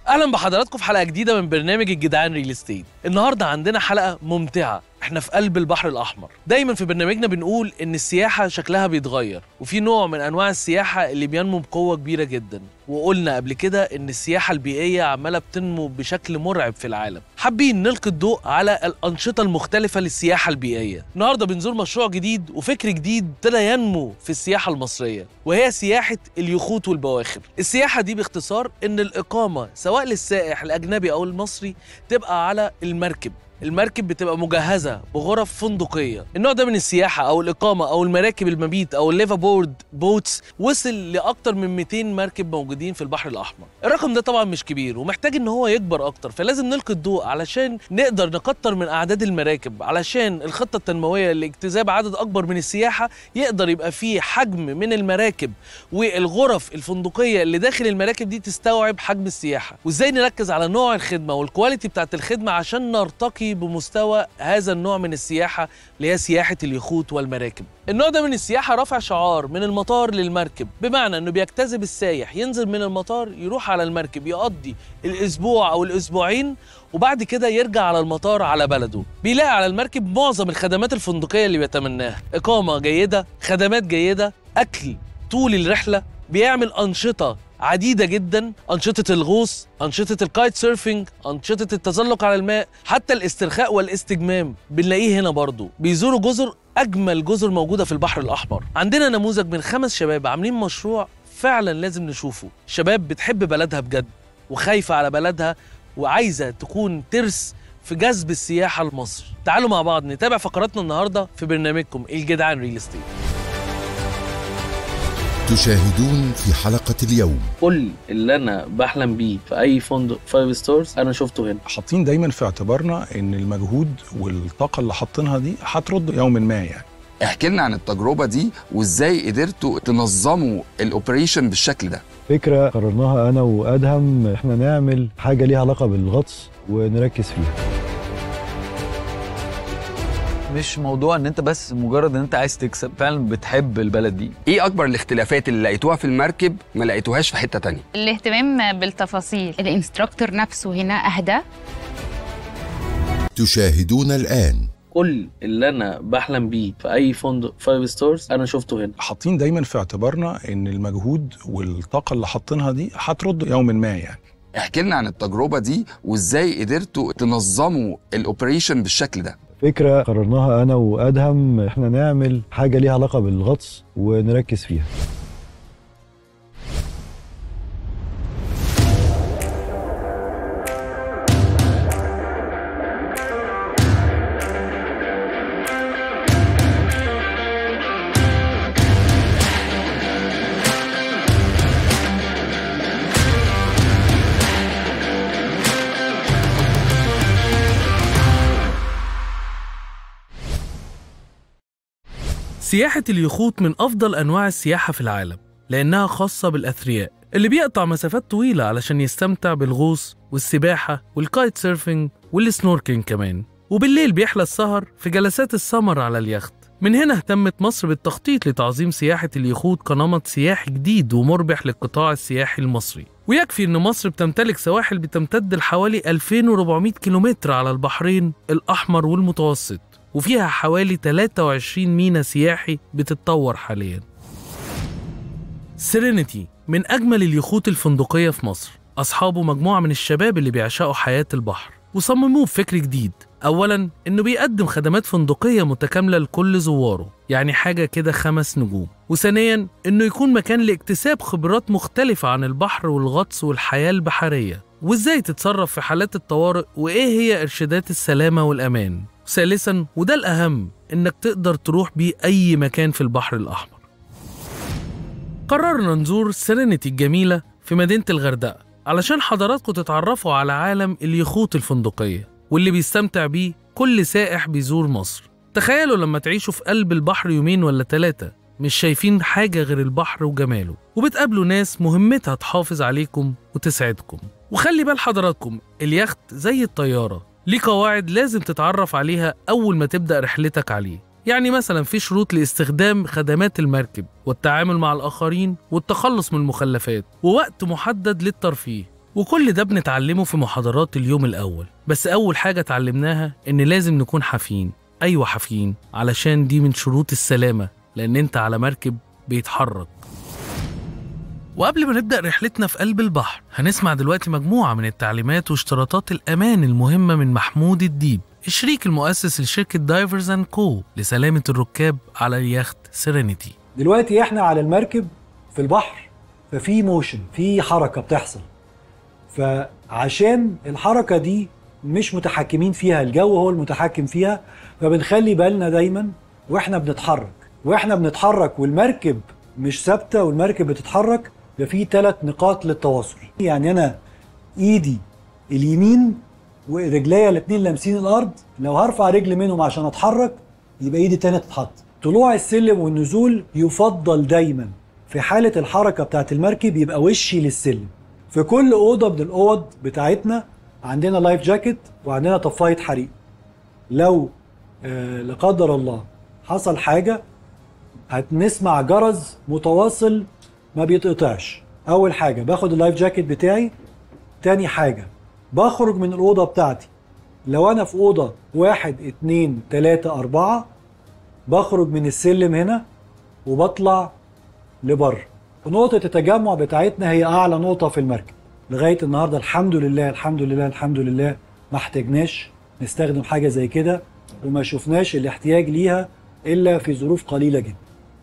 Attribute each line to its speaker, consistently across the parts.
Speaker 1: اهلا بحضراتكم في حلقه جديده من برنامج الجدعان ريل استيت النهارده عندنا حلقه ممتعه احنا في قلب البحر الاحمر دايما في برنامجنا بنقول ان السياحه شكلها بيتغير وفي نوع من انواع السياحه اللي بينمو بقوه كبيره جدا وقلنا قبل كده ان السياحه البيئيه عماله بتنمو بشكل مرعب في العالم حابين نلقي الضوء على الانشطه المختلفه للسياحه البيئيه النهارده بنزور مشروع جديد وفكر جديد ابتدى ينمو في السياحه المصريه وهي سياحه اليخوت والبواخر السياحه دي باختصار ان الاقامه سواء للسائح الاجنبي او المصري تبقى على المركب المركب بتبقى مجهزه بغرف فندقيه النوع ده من السياحه او الاقامه او المراكب المبيت او الليفا بورد بوتس وصل لاكتر من 200 مركب موجودين في البحر الاحمر الرقم ده طبعا مش كبير ومحتاج ان هو يكبر اكتر فلازم نلقي الضوء علشان نقدر نكتر من اعداد المراكب علشان الخطه التنمويه لاجتذاب عدد اكبر من السياحه يقدر يبقى فيه حجم من المراكب والغرف الفندقيه اللي داخل المراكب دي تستوعب حجم السياحه وازاي نركز على نوع الخدمه والكواليتي بتاعت الخدمه عشان نرتقي بمستوى هذا النوع من السياحه اللي هي سياحه اليخوت والمراكب النوع ده من السياحه رفع شعار من المطار للمركب بمعنى انه بيجتذب السايح ينزل من المطار يروح على المركب يقضي الاسبوع او الاسبوعين وبعد كده يرجع على المطار على بلده بيلاقي على المركب معظم الخدمات الفندقيه اللي بيتمناها اقامه جيده خدمات جيده اكل طول الرحله بيعمل انشطه عديدة جدا أنشطة الغوص أنشطة الكايت سيرفينج أنشطة التزلق على الماء حتى الاسترخاء والاستجمام بنلاقيه هنا برضو بيزوروا جزر أجمل جزر موجودة في البحر الأحمر عندنا نموذج من خمس شباب عاملين مشروع فعلا لازم نشوفه شباب بتحب بلدها بجد وخايفة على بلدها وعايزة تكون ترس في جذب السياحة لمصر تعالوا مع بعض نتابع فقراتنا النهاردة في برنامجكم الجدعان ريل استيت
Speaker 2: تشاهدون في حلقة اليوم
Speaker 1: كل اللي انا بحلم بيه في اي فندق فايف ستارز انا شفته هنا
Speaker 3: حاطين دايما في اعتبارنا ان المجهود والطاقه اللي حاطينها دي هترد يوما ما يعني
Speaker 4: احكي لنا عن التجربه دي وازاي قدرتوا تنظموا الاوبريشن بالشكل ده
Speaker 5: فكرة قررناها أنا وأدهم إحنا نعمل حاجة ليها علاقة بالغطس ونركز فيها
Speaker 6: مش موضوع ان انت بس مجرد ان انت عايز تكسب فعلا بتحب البلد دي
Speaker 4: ايه اكبر الاختلافات اللي لقيتوها في المركب ما لقيتوهاش في حته تانية
Speaker 7: الاهتمام بالتفاصيل الانستراكتور نفسه هنا اهدى
Speaker 2: تشاهدون الآن
Speaker 1: كل اللي انا بحلم بيه في اي فندق فايف ستارز انا شفته هنا
Speaker 3: حاطين دايما في اعتبارنا ان المجهود والطاقه اللي حاطينها دي هترد يوما ما يعني
Speaker 4: احكي لنا عن التجربه دي وازاي قدرتوا تنظموا الاوبريشن بالشكل ده
Speaker 5: فكرة قررناها أنا وأدهم إحنا نعمل حاجة ليها علاقة بالغطس ونركز فيها
Speaker 1: سياحة اليخوت من أفضل أنواع السياحة في العالم لأنها خاصة بالأثرياء اللي بيقطع مسافات طويلة علشان يستمتع بالغوص والسباحة والكايت سيرفينج والسنوركينج كمان وبالليل بيحلى السهر في جلسات السمر على اليخت من هنا اهتمت مصر بالتخطيط لتعظيم سياحة اليخوت كنمط سياحي جديد ومربح للقطاع السياحي المصري ويكفي أن مصر بتمتلك سواحل بتمتد لحوالي 2400 كيلومتر على البحرين الأحمر والمتوسط وفيها حوالي 23 مينا سياحي بتتطور حاليا سيرينيتي من أجمل اليخوت الفندقية في مصر أصحابه مجموعة من الشباب اللي بيعشقوا حياة البحر وصمموه بفكر جديد أولا إنه بيقدم خدمات فندقية متكاملة لكل زواره يعني حاجة كده خمس نجوم وثانيا إنه يكون مكان لاكتساب خبرات مختلفة عن البحر والغطس والحياة البحرية وإزاي تتصرف في حالات الطوارئ وإيه هي إرشادات السلامة والأمان ثالثا وده الأهم إنك تقدر تروح بيه أي مكان في البحر الأحمر قررنا نزور سيرينيتي الجميلة في مدينة الغردقة علشان حضراتكم تتعرفوا على عالم اليخوت الفندقية واللي بيستمتع بيه كل سائح بيزور مصر تخيلوا لما تعيشوا في قلب البحر يومين ولا ثلاثة مش شايفين حاجة غير البحر وجماله وبتقابلوا ناس مهمتها تحافظ عليكم وتسعدكم وخلي بال حضراتكم اليخت زي الطيارة ليه قواعد لازم تتعرف عليها أول ما تبدأ رحلتك عليه يعني مثلا في شروط لاستخدام خدمات المركب والتعامل مع الآخرين والتخلص من المخلفات ووقت محدد للترفيه وكل ده بنتعلمه في محاضرات اليوم الأول بس أول حاجة اتعلمناها إن لازم نكون حافيين أيوة حافيين علشان دي من شروط السلامة لأن أنت على مركب بيتحرك وقبل ما نبدأ رحلتنا في قلب البحر هنسمع دلوقتي مجموعة من التعليمات واشتراطات الأمان المهمة من محمود الديب الشريك المؤسس لشركة دايفرز اند كو لسلامة الركاب على اليخت سيرينيتي
Speaker 8: دلوقتي احنا على المركب في البحر ففي موشن في حركه بتحصل فعشان الحركه دي مش متحكمين فيها الجو هو المتحكم فيها فبنخلي بالنا دايما واحنا بنتحرك واحنا بنتحرك والمركب مش ثابته والمركب بتتحرك يبقى في ثلاث نقاط للتواصل يعني انا ايدي اليمين ورجليا الاثنين لامسين الارض لو هرفع رجل منهم عشان اتحرك يبقى ايدي التانية تتحط طلوع السلم والنزول يفضل دايما في حالة الحركة بتاعت المركب يبقى وشي للسلم في كل أوضة من الأوض بتاعتنا عندنا لايف جاكيت وعندنا طفاية حريق لو آه لا قدر الله حصل حاجة هنسمع جرس متواصل ما بيتقطعش أول حاجة باخد اللايف جاكيت بتاعي تاني حاجة بخرج من الأوضة بتاعتي لو أنا في أوضة واحد اتنين تلاتة أربعة بخرج من السلم هنا وبطلع لبره ونقطة التجمع بتاعتنا هي أعلى نقطة في المركب لغاية النهاردة الحمد لله الحمد لله الحمد لله ما احتاجناش نستخدم حاجة زي كده وما شفناش الاحتياج ليها إلا في ظروف قليلة جدا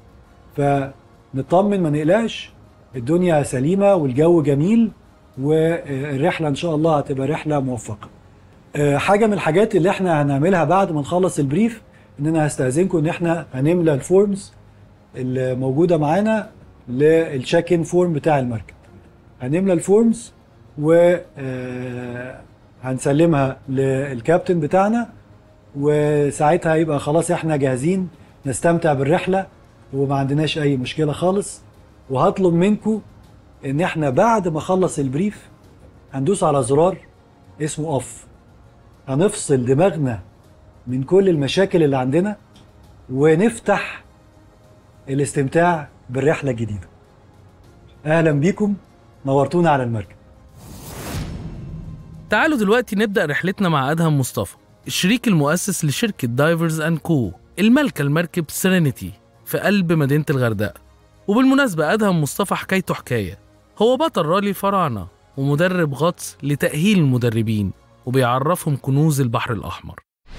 Speaker 8: فنطمن ما نقلقش الدنيا سليمة والجو جميل والرحلة إن شاء الله هتبقى رحلة موفقة آه، حاجة من الحاجات اللي احنا هنعملها بعد ما نخلص البريف ان انا هستأذنكم ان احنا هنملى الفورمز اللي موجودة معانا للتشيك ان فورم بتاع المركب هنملى الفورمز و آه، هنسلمها للكابتن بتاعنا وساعتها يبقى خلاص احنا جاهزين نستمتع بالرحلة وما عندناش اي مشكلة خالص وهطلب منكم ان احنا بعد ما اخلص البريف هندوس على زرار اسمه اوف هنفصل دماغنا من كل المشاكل اللي عندنا ونفتح الاستمتاع بالرحلة الجديدة أهلا بيكم نورتونا على المركب
Speaker 1: تعالوا دلوقتي نبدأ رحلتنا مع أدهم مصطفى الشريك المؤسس لشركة دايفرز أند كو المالكة المركب سيرينيتي في قلب مدينة الغردقة وبالمناسبة أدهم مصطفى حكايته حكاية هو بطل رالي الفراعنة ومدرب غطس لتأهيل المدربين وبيعرفهم كنوز البحر الأحمر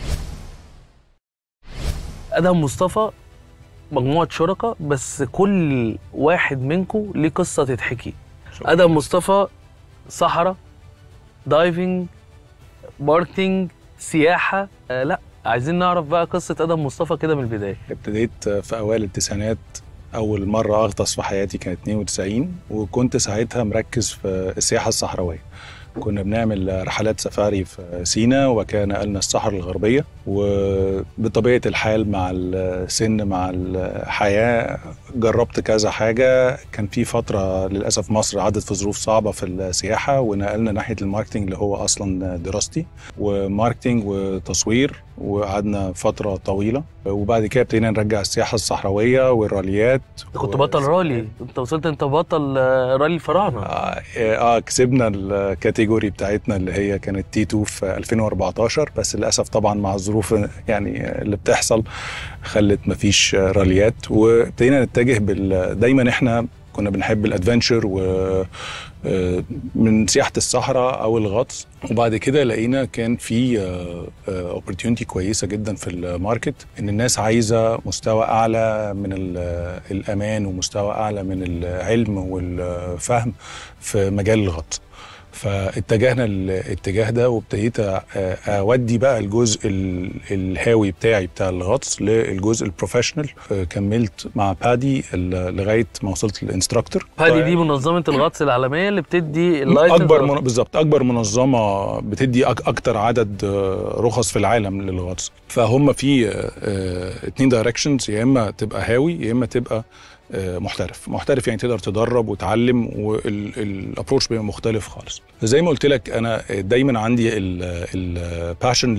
Speaker 1: أدهم مصطفى مجموعة شركاء بس كل واحد منكم ليه قصة تتحكي أدهم مصطفى صحراء دايفنج ماركتينج سياحة آه لا عايزين نعرف بقى قصة أدهم مصطفى كده من البداية
Speaker 3: ابتديت في اوائل التسعينات اول مره اغطس في حياتي كانت 92 وكنت ساعتها مركز في السياحه الصحراويه كنا بنعمل رحلات سفاري في سينا وكان نقلنا الصحراء الغربية وبطبيعة الحال مع السن مع الحياة جربت كذا حاجة كان في فترة للأسف مصر عدت في ظروف صعبة في السياحة ونقلنا ناحية الماركتينج اللي هو أصلا دراستي وماركتينج وتصوير وقعدنا فترة طويلة وبعد كده ابتدينا نرجع السياحة الصحراوية والراليات
Speaker 1: أنت كنت بطل رالي أنت وصلت أنت بطل آه، رالي الفراعنة
Speaker 3: اه آه، كسبنا الكاتيجوري بتاعتنا اللي هي كانت تي 2 في 2014 بس للاسف طبعا مع الظروف يعني اللي بتحصل خلت مفيش راليات وابتدينا نتجه بال دايما احنا كنا بنحب الادفنتشر و آه، من سياحه الصحراء او الغطس وبعد كده لقينا كان في اوبورتيونيتي كويسه جدا في الماركت ان الناس عايزه مستوى اعلى من ال- الامان ومستوى اعلى من العلم والفهم في مجال الغطس فاتجهنا الاتجاه ده وابتديت أ- اودي بقى الجزء ال- الهاوي بتاعي بتاع الغطس للجزء البروفيشنال كملت مع بادي ال- لغايه ما وصلت للانستراكتور
Speaker 1: هذه دي منظمة الغطس العالمية اللي بتدي اللايسنس
Speaker 3: اكبر من... بالظبط اكبر منظمه بتدي أك... اكتر عدد آه، رخص في العالم للغطس فهم في آه، اتنين دايركشنز يا اما تبقى هاوي يا اما تبقى آه، محترف محترف يعني تقدر تدرب وتعلم والابروش بيبقى مختلف خالص زي ما قلت لك انا دايما عندي الباشن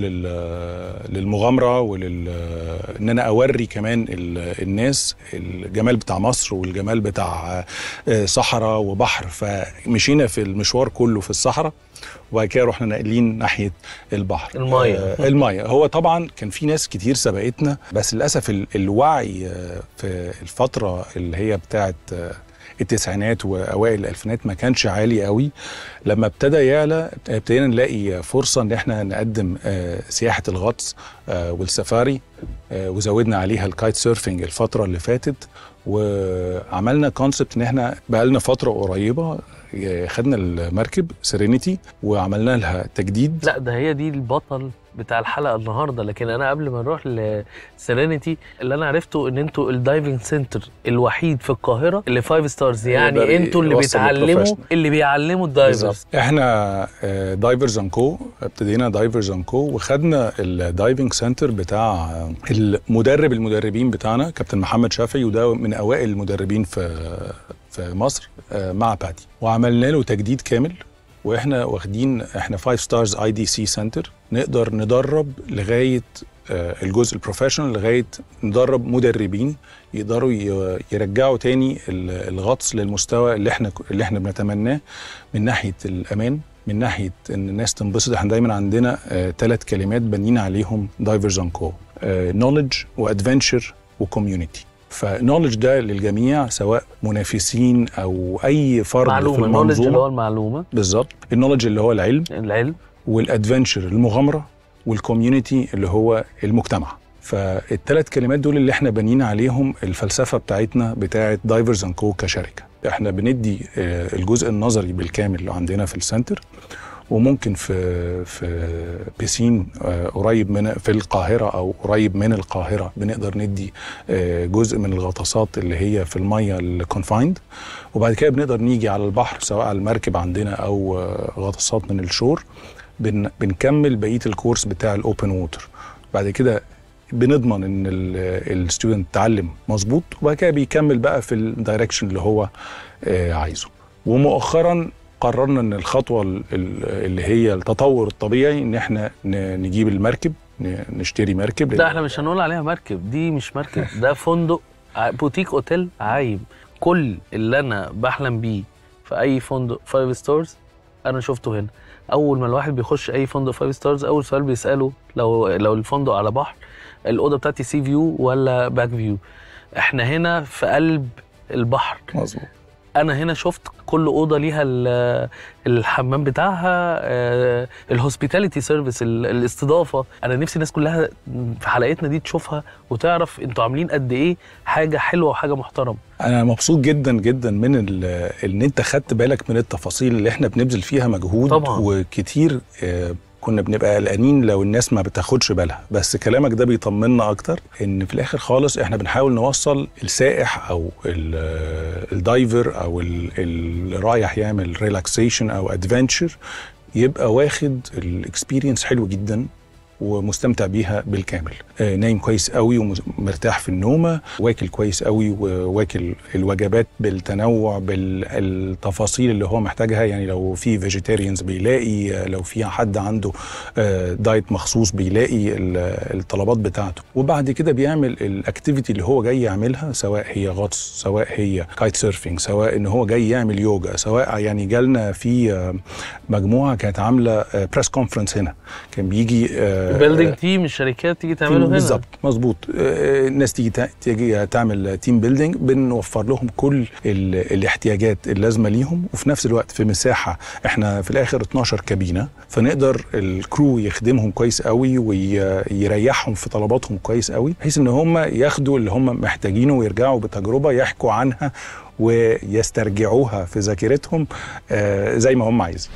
Speaker 3: للمغامره ولل ان انا اوري كمان ال- الناس الجمال بتاع مصر والجمال بتاع آه، صحراء وبحر فمشينا في المشوار كله في الصحراء وبعد كده رحنا ناقلين ناحيه البحر
Speaker 1: المية.
Speaker 3: آه الميه هو طبعا كان في ناس كتير سبقتنا بس للاسف ال- الوعي آه، في الفتره اللي هي بتاعت آه، التسعينات واوائل الالفينات ما كانش عالي قوي لما ابتدى يعلى ابتدينا نلاقي فرصه ان احنا نقدم آه، سياحه الغطس آه، والسفاري آه، وزودنا عليها الكايت سيرفنج الفتره اللي فاتت وعملنا كونسبت ان احنا بقالنا فتره قريبه آه، خدنا المركب سيرينيتي وعملنا لها تجديد
Speaker 1: لا ده هي دي البطل بتاع الحلقه النهارده لكن انا قبل ما نروح لسيرينيتي اللي انا عرفته ان انتوا الدايفنج سنتر الوحيد في القاهره اللي فايف ستارز يعني
Speaker 3: يقدر
Speaker 1: انتوا اللي
Speaker 3: يوصل
Speaker 1: بتعلموا
Speaker 3: للبروفيشنال.
Speaker 1: اللي بيعلموا الدايفرز
Speaker 3: بالظبط. احنا دايفرز ان كو ابتدينا دايفرز ان كو وخدنا الدايفنج سنتر بتاع آه، المدرب المدربين بتاعنا كابتن محمد شافعي وده من اوائل المدربين في في مصر آه، مع باتي وعملنا له تجديد كامل واحنا واخدين احنا 5 ستارز اي دي سي سنتر نقدر ندرب لغايه آه، الجزء البروفيشنال لغايه ندرب مدربين يقدروا ي- يرجعوا تاني ال- الغطس للمستوى اللي احنا اللي احنا بنتمناه من ناحيه الامان من ناحيه ان الناس تنبسط احنا دايما عندنا ثلاث كلمات بنينا عليهم دايفرز ان كو نولج وادفنتشر وكوميونتي فنولج ده للجميع سواء منافسين او اي فرد في
Speaker 1: معلومه نولج اللي هو
Speaker 3: المنظومه
Speaker 1: المعلومه
Speaker 3: بالظبط النولج اللي هو العلم
Speaker 1: العلم
Speaker 3: والادفنتشر المغامره والكوميونتي اللي هو المجتمع فالثلاث كلمات دول اللي احنا بنيين عليهم الفلسفه بتاعتنا بتاعت دايفرز اند كو كشركه احنا بندي آه، الجزء النظري بالكامل اللي عندنا في السنتر وممكن في في بيسين آه، قريب من في القاهره او قريب من القاهره بنقدر ندي آه، جزء من الغطاسات اللي هي في الميه الكونفايند وبعد كده بنقدر نيجي على البحر سواء على المركب عندنا او آه، غطاسات من الشور بن بنكمل بقيه الكورس بتاع الاوبن ووتر بعد كده بنضمن ان الستودنت اتعلم مظبوط وبعد كده بيكمل بقى في الدايركشن اللي هو آه، عايزه ومؤخرا قررنا ان الخطوه ال- ال- اللي هي التطور الطبيعي ان احنا ن- نجيب المركب ن- نشتري مركب
Speaker 1: لا احنا مش هنقول عليها مركب دي مش مركب ده فندق ع- بوتيك اوتيل عايم كل اللي انا بحلم بيه في اي فندق فايف ستارز انا شفته هنا اول ما الواحد بيخش اي فندق فايف ستارز اول سؤال بيساله لو لو الفندق على بحر الاوضه بتاعتي سي فيو ولا باك فيو احنا هنا في قلب البحر
Speaker 3: مظبوط
Speaker 1: انا هنا شفت كل اوضه ليها ال- الحمام بتاعها الهوسبيتاليتي سيرفيس الاستضافه انا نفسي الناس كلها في حلقتنا دي تشوفها وتعرف انتوا عاملين قد ايه حاجه حلوه وحاجه محترمه
Speaker 3: انا مبسوط جدا جدا من ال- ان انت خدت بالك من التفاصيل اللي احنا بنبذل فيها مجهود
Speaker 1: طبعاً.
Speaker 3: وكتير آه، كنا بنبقى قلقانين لو الناس ما بتاخدش بالها بس كلامك ده بيطمنا اكتر ان في الاخر خالص احنا بنحاول نوصل السائح او ال- الدايفر او ال- اللي رايح يعمل ريلاكسيشن او ادفنتشر يبقى واخد الاكسبيرينس حلو جدا ومستمتع بيها بالكامل آه، نايم كويس قوي ومرتاح في النومه واكل كويس قوي وواكل الوجبات بالتنوع بالتفاصيل اللي هو محتاجها يعني لو في فيجيتيريانز بيلاقي آه، لو في حد عنده آه، دايت مخصوص بيلاقي ال- الطلبات بتاعته وبعد كده بيعمل الاكتيفيتي اللي هو جاي يعملها سواء هي غطس سواء هي كايت سيرفينج سواء ان هو جاي يعمل يوجا سواء يعني جالنا في آه، مجموعه كانت عامله بريس كونفرنس هنا كان بيجي آه،
Speaker 1: بيلدينج تيم الشركات تيجي تعمله هنا
Speaker 3: بالظبط مظبوط آه، الناس تيجي تا- تيجي تعمل تيم بيلدينج بنوفر لهم كل ال- الاحتياجات اللازمه ليهم وفي نفس الوقت في مساحه احنا في الاخر 12 كابينه فنقدر الكرو يخدمهم كويس قوي ويريحهم في طلباتهم كويس قوي بحيث ان هم ياخدوا اللي هم محتاجينه ويرجعوا بتجربه يحكوا عنها ويسترجعوها في ذاكرتهم آه، زي ما هم عايزين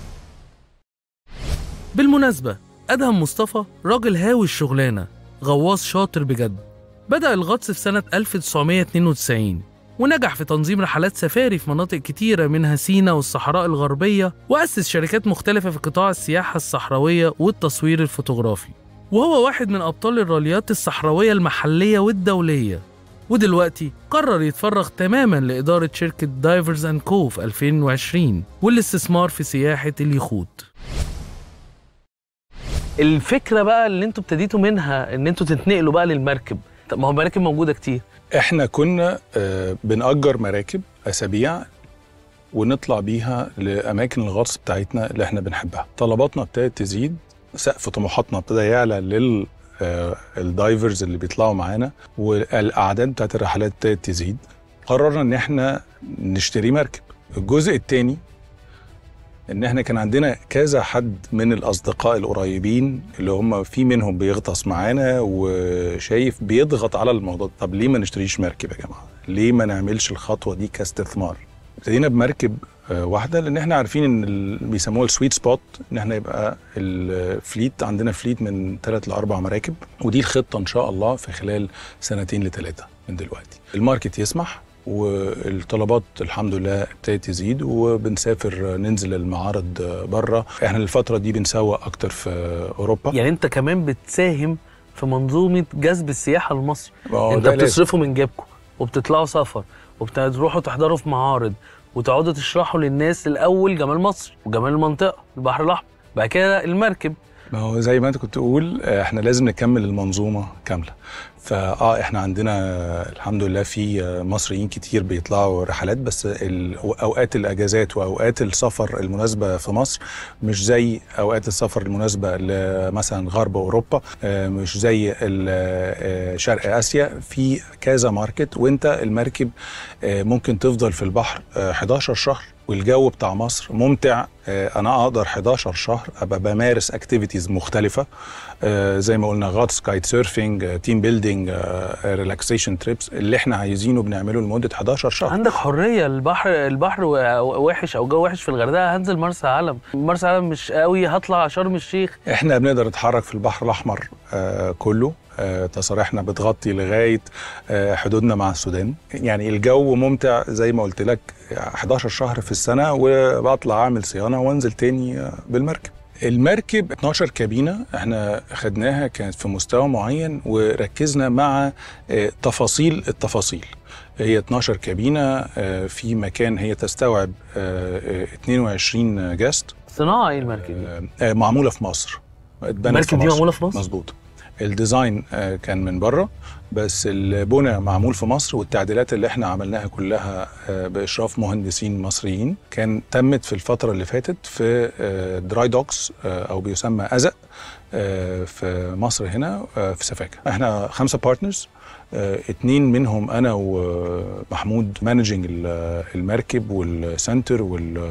Speaker 1: بالمناسبة أدهم مصطفى راجل هاوي الشغلانة غواص شاطر بجد بدأ الغطس في سنة 1992 ونجح في تنظيم رحلات سفاري في مناطق كتيرة منها سينا والصحراء الغربية وأسس شركات مختلفة في قطاع السياحة الصحراوية والتصوير الفوتوغرافي وهو واحد من أبطال الراليات الصحراوية المحلية والدولية
Speaker 9: ودلوقتي قرر يتفرغ تماما لإدارة شركة دايفرز أند كو في 2020 والاستثمار في سياحة اليخوت
Speaker 1: الفكره بقى اللي انتوا ابتديتوا منها ان انتوا تتنقلوا بقى للمركب طب ما هو مراكب موجوده كتير
Speaker 3: احنا كنا آه، بنأجر مراكب اسابيع ونطلع بيها لاماكن الغطس بتاعتنا اللي احنا بنحبها طلباتنا ابتدت تزيد سقف طموحاتنا ابتدى يعلى لل آه، الدايفرز اللي بيطلعوا معانا والاعداد بتاعت الرحلات ابتدت تزيد قررنا ان احنا نشتري مركب الجزء الثاني ان احنا كان عندنا كذا حد من الاصدقاء القريبين اللي هم في منهم بيغطس معانا وشايف بيضغط على الموضوع ده. طب ليه ما نشتريش مركب يا جماعه ليه ما نعملش الخطوه دي كاستثمار ابتدينا بمركب آه، واحده لان احنا عارفين ان ال- بيسموها السويت سبوت ان احنا يبقى الفليت عندنا فليت من ثلاث لاربع مراكب ودي الخطه ان شاء الله في خلال سنتين لثلاثه من دلوقتي الماركت يسمح والطلبات الحمد لله ابتدت تزيد وبنسافر ننزل المعارض بره احنا الفتره دي بنسوق اكتر في اوروبا
Speaker 1: يعني انت كمان بتساهم في منظومه جذب السياحه لمصر
Speaker 3: ما هو
Speaker 1: انت
Speaker 3: ده لازم.
Speaker 1: بتصرفوا من جيبكم وبتطلعوا سفر وبتروحوا تحضروا في معارض وتقعدوا تشرحوا للناس الاول جمال مصر وجمال المنطقه البحر الاحمر بعد كده المركب
Speaker 3: ما هو زي ما انت كنت تقول آه، احنا لازم نكمل المنظومه كامله فاه احنا عندنا آه، الحمد لله في آه، مصريين كتير بيطلعوا رحلات بس ال- اوقات الاجازات واوقات السفر المناسبه في مصر مش زي اوقات السفر المناسبه لمثلا غرب اوروبا آه، مش زي ال- آه، شرق اسيا في كذا ماركت وانت المركب آه، ممكن تفضل في البحر آه، 11 شهر والجو بتاع مصر ممتع آه، انا اقدر 11 شهر ابقى بمارس اكتيفيتيز مختلفه آه، زي ما قلنا غطس كايت سيرفنج تيم بيلدينج ريلاكسيشن تريبس اللي احنا عايزينه بنعمله لمده 11 شهر
Speaker 1: عندك حريه البحر البحر و- وحش او جو وحش في الغردقه هنزل مرسى علم مرسى علم مش قوي هطلع شرم الشيخ
Speaker 3: احنا بنقدر نتحرك في البحر الاحمر آه كله آه تصاريحنا بتغطي لغايه آه حدودنا مع السودان يعني الجو ممتع زي ما قلت لك 11 شهر في السنه وبطلع اعمل صيانه وانزل تاني آه بالمركب المركب 12 كابينه احنا خدناها كانت في مستوى معين وركزنا مع آه، تفاصيل التفاصيل هي 12 كابينه آه، في مكان هي تستوعب آه، آه، 22 جاست
Speaker 1: صناعه ايه المركب دي؟
Speaker 3: آه، معموله في مصر اتبنت
Speaker 1: المركب
Speaker 3: في
Speaker 1: دي
Speaker 3: مصر.
Speaker 1: معمولة في مصر؟
Speaker 3: مظبوط الديزاين آه، كان من بره بس البنى معمول في مصر والتعديلات اللي احنا عملناها كلها آه، باشراف مهندسين مصريين كان تمت في الفتره اللي فاتت في آه، دراي دوكس آه، او بيسمى ازق آه، في مصر هنا آه، في سفاكه احنا خمسه بارتنرز اتنين منهم انا ومحمود مانجنج المركب والسنتر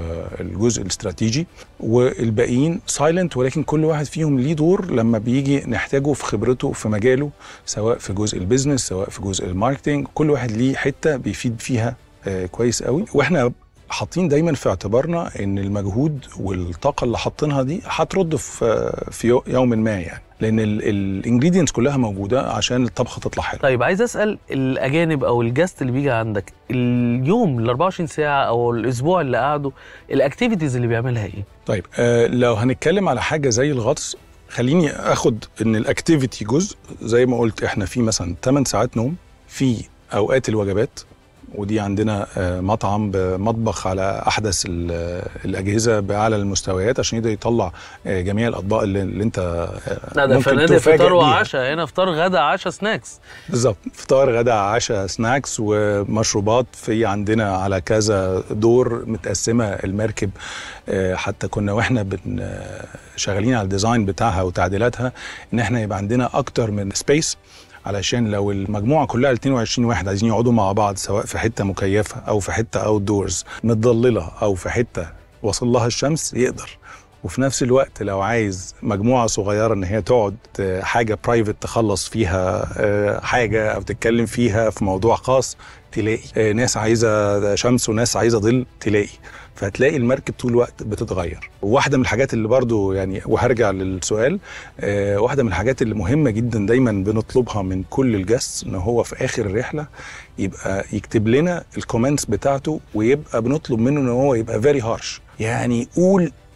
Speaker 3: والجزء الاستراتيجي والباقيين سايلنت ولكن كل واحد فيهم ليه دور لما بيجي نحتاجه في خبرته في مجاله سواء في جزء البيزنس سواء في جزء الماركتينج كل واحد ليه حته بيفيد فيها آه، كويس قوي واحنا حاطين دايما في اعتبارنا ان المجهود والطاقه اللي حاطينها دي هترد في في يو- يوم ما يعني لان الانجريدينتس كلها موجوده عشان الطبخه تطلع حلوه
Speaker 1: طيب عايز اسال الاجانب او الجاست اللي بيجي عندك اليوم ال 24 ساعه او الاسبوع اللي قعدوا الاكتيفيتيز اللي بيعملها ايه؟
Speaker 3: طيب آه لو هنتكلم على حاجه زي الغطس خليني اخد ان الاكتيفيتي جزء زي ما قلت احنا في مثلا 8 ساعات نوم في اوقات الوجبات ودي عندنا آه، مطعم بمطبخ على احدث ال- الاجهزه باعلى المستويات عشان يقدر يطلع آه، جميع الاطباق اللي, اللي انت آه،
Speaker 1: لا ده
Speaker 3: ممكن
Speaker 1: فنادق
Speaker 3: تفاجأ
Speaker 1: فطار
Speaker 3: بيها.
Speaker 1: وعشاء هنا فطار غدا عشاء سناكس
Speaker 3: بالظبط فطار غدا عشاء سناكس ومشروبات في عندنا على كذا دور متقسمه المركب آه، حتى كنا واحنا بن آه، شغالين على الديزاين بتاعها وتعديلاتها ان احنا يبقى عندنا اكتر من سبيس علشان لو المجموعه كلها ال 22 واحد عايزين يقعدوا مع بعض سواء في حته مكيفه او في حته اوت دورز متضلله او في حته وصل لها الشمس يقدر وفي نفس الوقت لو عايز مجموعه صغيره ان هي تقعد آه، حاجه برايفت تخلص فيها آه، حاجه او تتكلم فيها في موضوع خاص تلاقي آه، ناس عايزه شمس وناس عايزه ظل تلاقي فهتلاقي المركب طول الوقت بتتغير وواحده من الحاجات اللي برضو يعني وهرجع للسؤال آه، واحده من الحاجات اللي مهمه جدا دايما بنطلبها من كل الجست ان هو في اخر الرحله يبقى يكتب لنا الكومنتس بتاعته ويبقى بنطلب منه ان هو يبقى فيري هارش يعني قول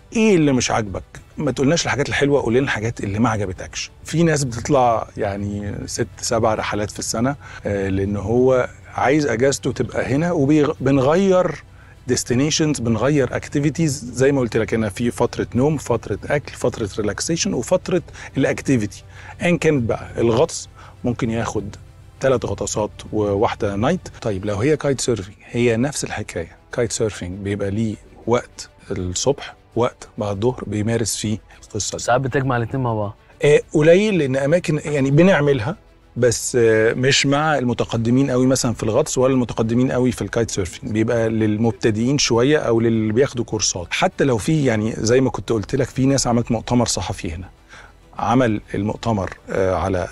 Speaker 3: ايه اللي مش عاجبك ما تقولناش الحاجات الحلوه قول لنا الحاجات اللي ما عجبتكش في ناس بتطلع يعني ست سبع رحلات في السنه آه، لان هو عايز اجازته تبقى هنا وبنغير ديستنيشنز بنغير اكتيفيتيز زي ما قلت لك هنا في فتره نوم فتره اكل فتره ريلاكسيشن وفتره الاكتيفيتي ان كانت بقى الغطس ممكن ياخد ثلاث غطاسات وواحده نايت طيب لو هي كايت سيرفينج هي نفس الحكايه كايت سيرفينج بيبقى ليه وقت الصبح وقت بعد الظهر بيمارس فيه القصه دي
Speaker 1: ساعات بتجمع الاثنين مع بعض
Speaker 3: آه، قليل لان اماكن يعني بنعملها بس آه، مش مع المتقدمين قوي مثلا في الغطس ولا المتقدمين قوي في الكايت سيرفينج بيبقى للمبتدئين شويه او للي بياخدوا كورسات حتى لو في يعني زي ما كنت قلت لك في ناس عملت مؤتمر صحفي هنا عمل المؤتمر آه، على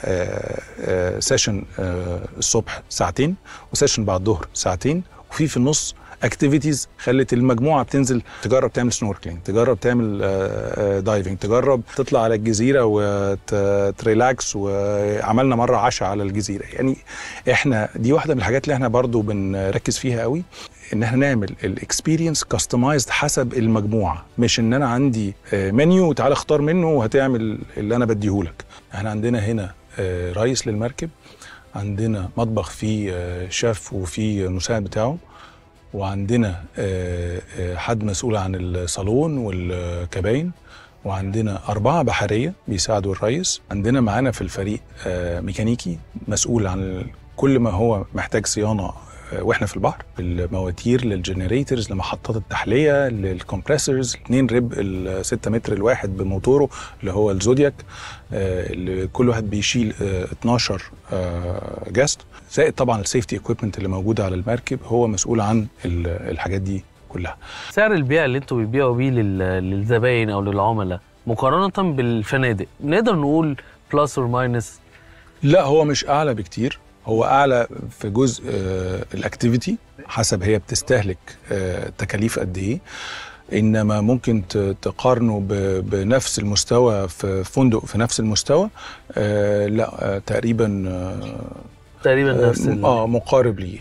Speaker 3: سيشن الصبح ساعتين وسيشن بعد الظهر ساعتين وفي في النص اكتيفيتيز خلت المجموعه بتنزل تجرب تعمل سنوركلينج تجرب تعمل دايفنج تجرب تطلع على الجزيره وتريلاكس وعملنا مره عشاء على الجزيره يعني احنا دي واحده من الحاجات اللي احنا برضو بنركز فيها قوي ان احنا نعمل الاكسبيرينس كاستمايزد حسب المجموعه مش ان انا عندي منيو وتعالى اختار منه وهتعمل اللي انا بديهولك احنا عندنا هنا آه، رئيس للمركب عندنا مطبخ فيه آه، شيف وفيه المساعد بتاعه وعندنا آه، آه، حد مسؤول عن الصالون والكباين وعندنا أربعة بحرية بيساعدوا الرئيس عندنا معانا في الفريق آه، ميكانيكي مسؤول عن كل ما هو محتاج صيانة آه، واحنا في البحر المواتير للجنريتورز لمحطات التحلية للكمبريسورز اتنين رب ال 6 متر الواحد بموتوره اللي هو الزودياك آه، اللي كل واحد بيشيل آه، 12 آه، جاست زائد طبعا السيفتي اكويبمنت اللي موجوده على المركب هو مسؤول عن ال- الحاجات دي كلها
Speaker 1: سعر البيع اللي انتوا بتبيعوا بيه لل- للزباين او للعملاء مقارنه بالفنادق نقدر نقول بلس اور ماينس
Speaker 3: لا هو مش اعلى بكتير هو اعلى في جزء آه، الاكتيفيتي حسب هي بتستهلك آه، تكاليف قد ايه انما ممكن ت- تقارنه ب- بنفس المستوى في فندق في نفس المستوى آه، لا آه، تقريبا آه،
Speaker 1: تقريبا نفس ال-
Speaker 3: اه مقارب ليه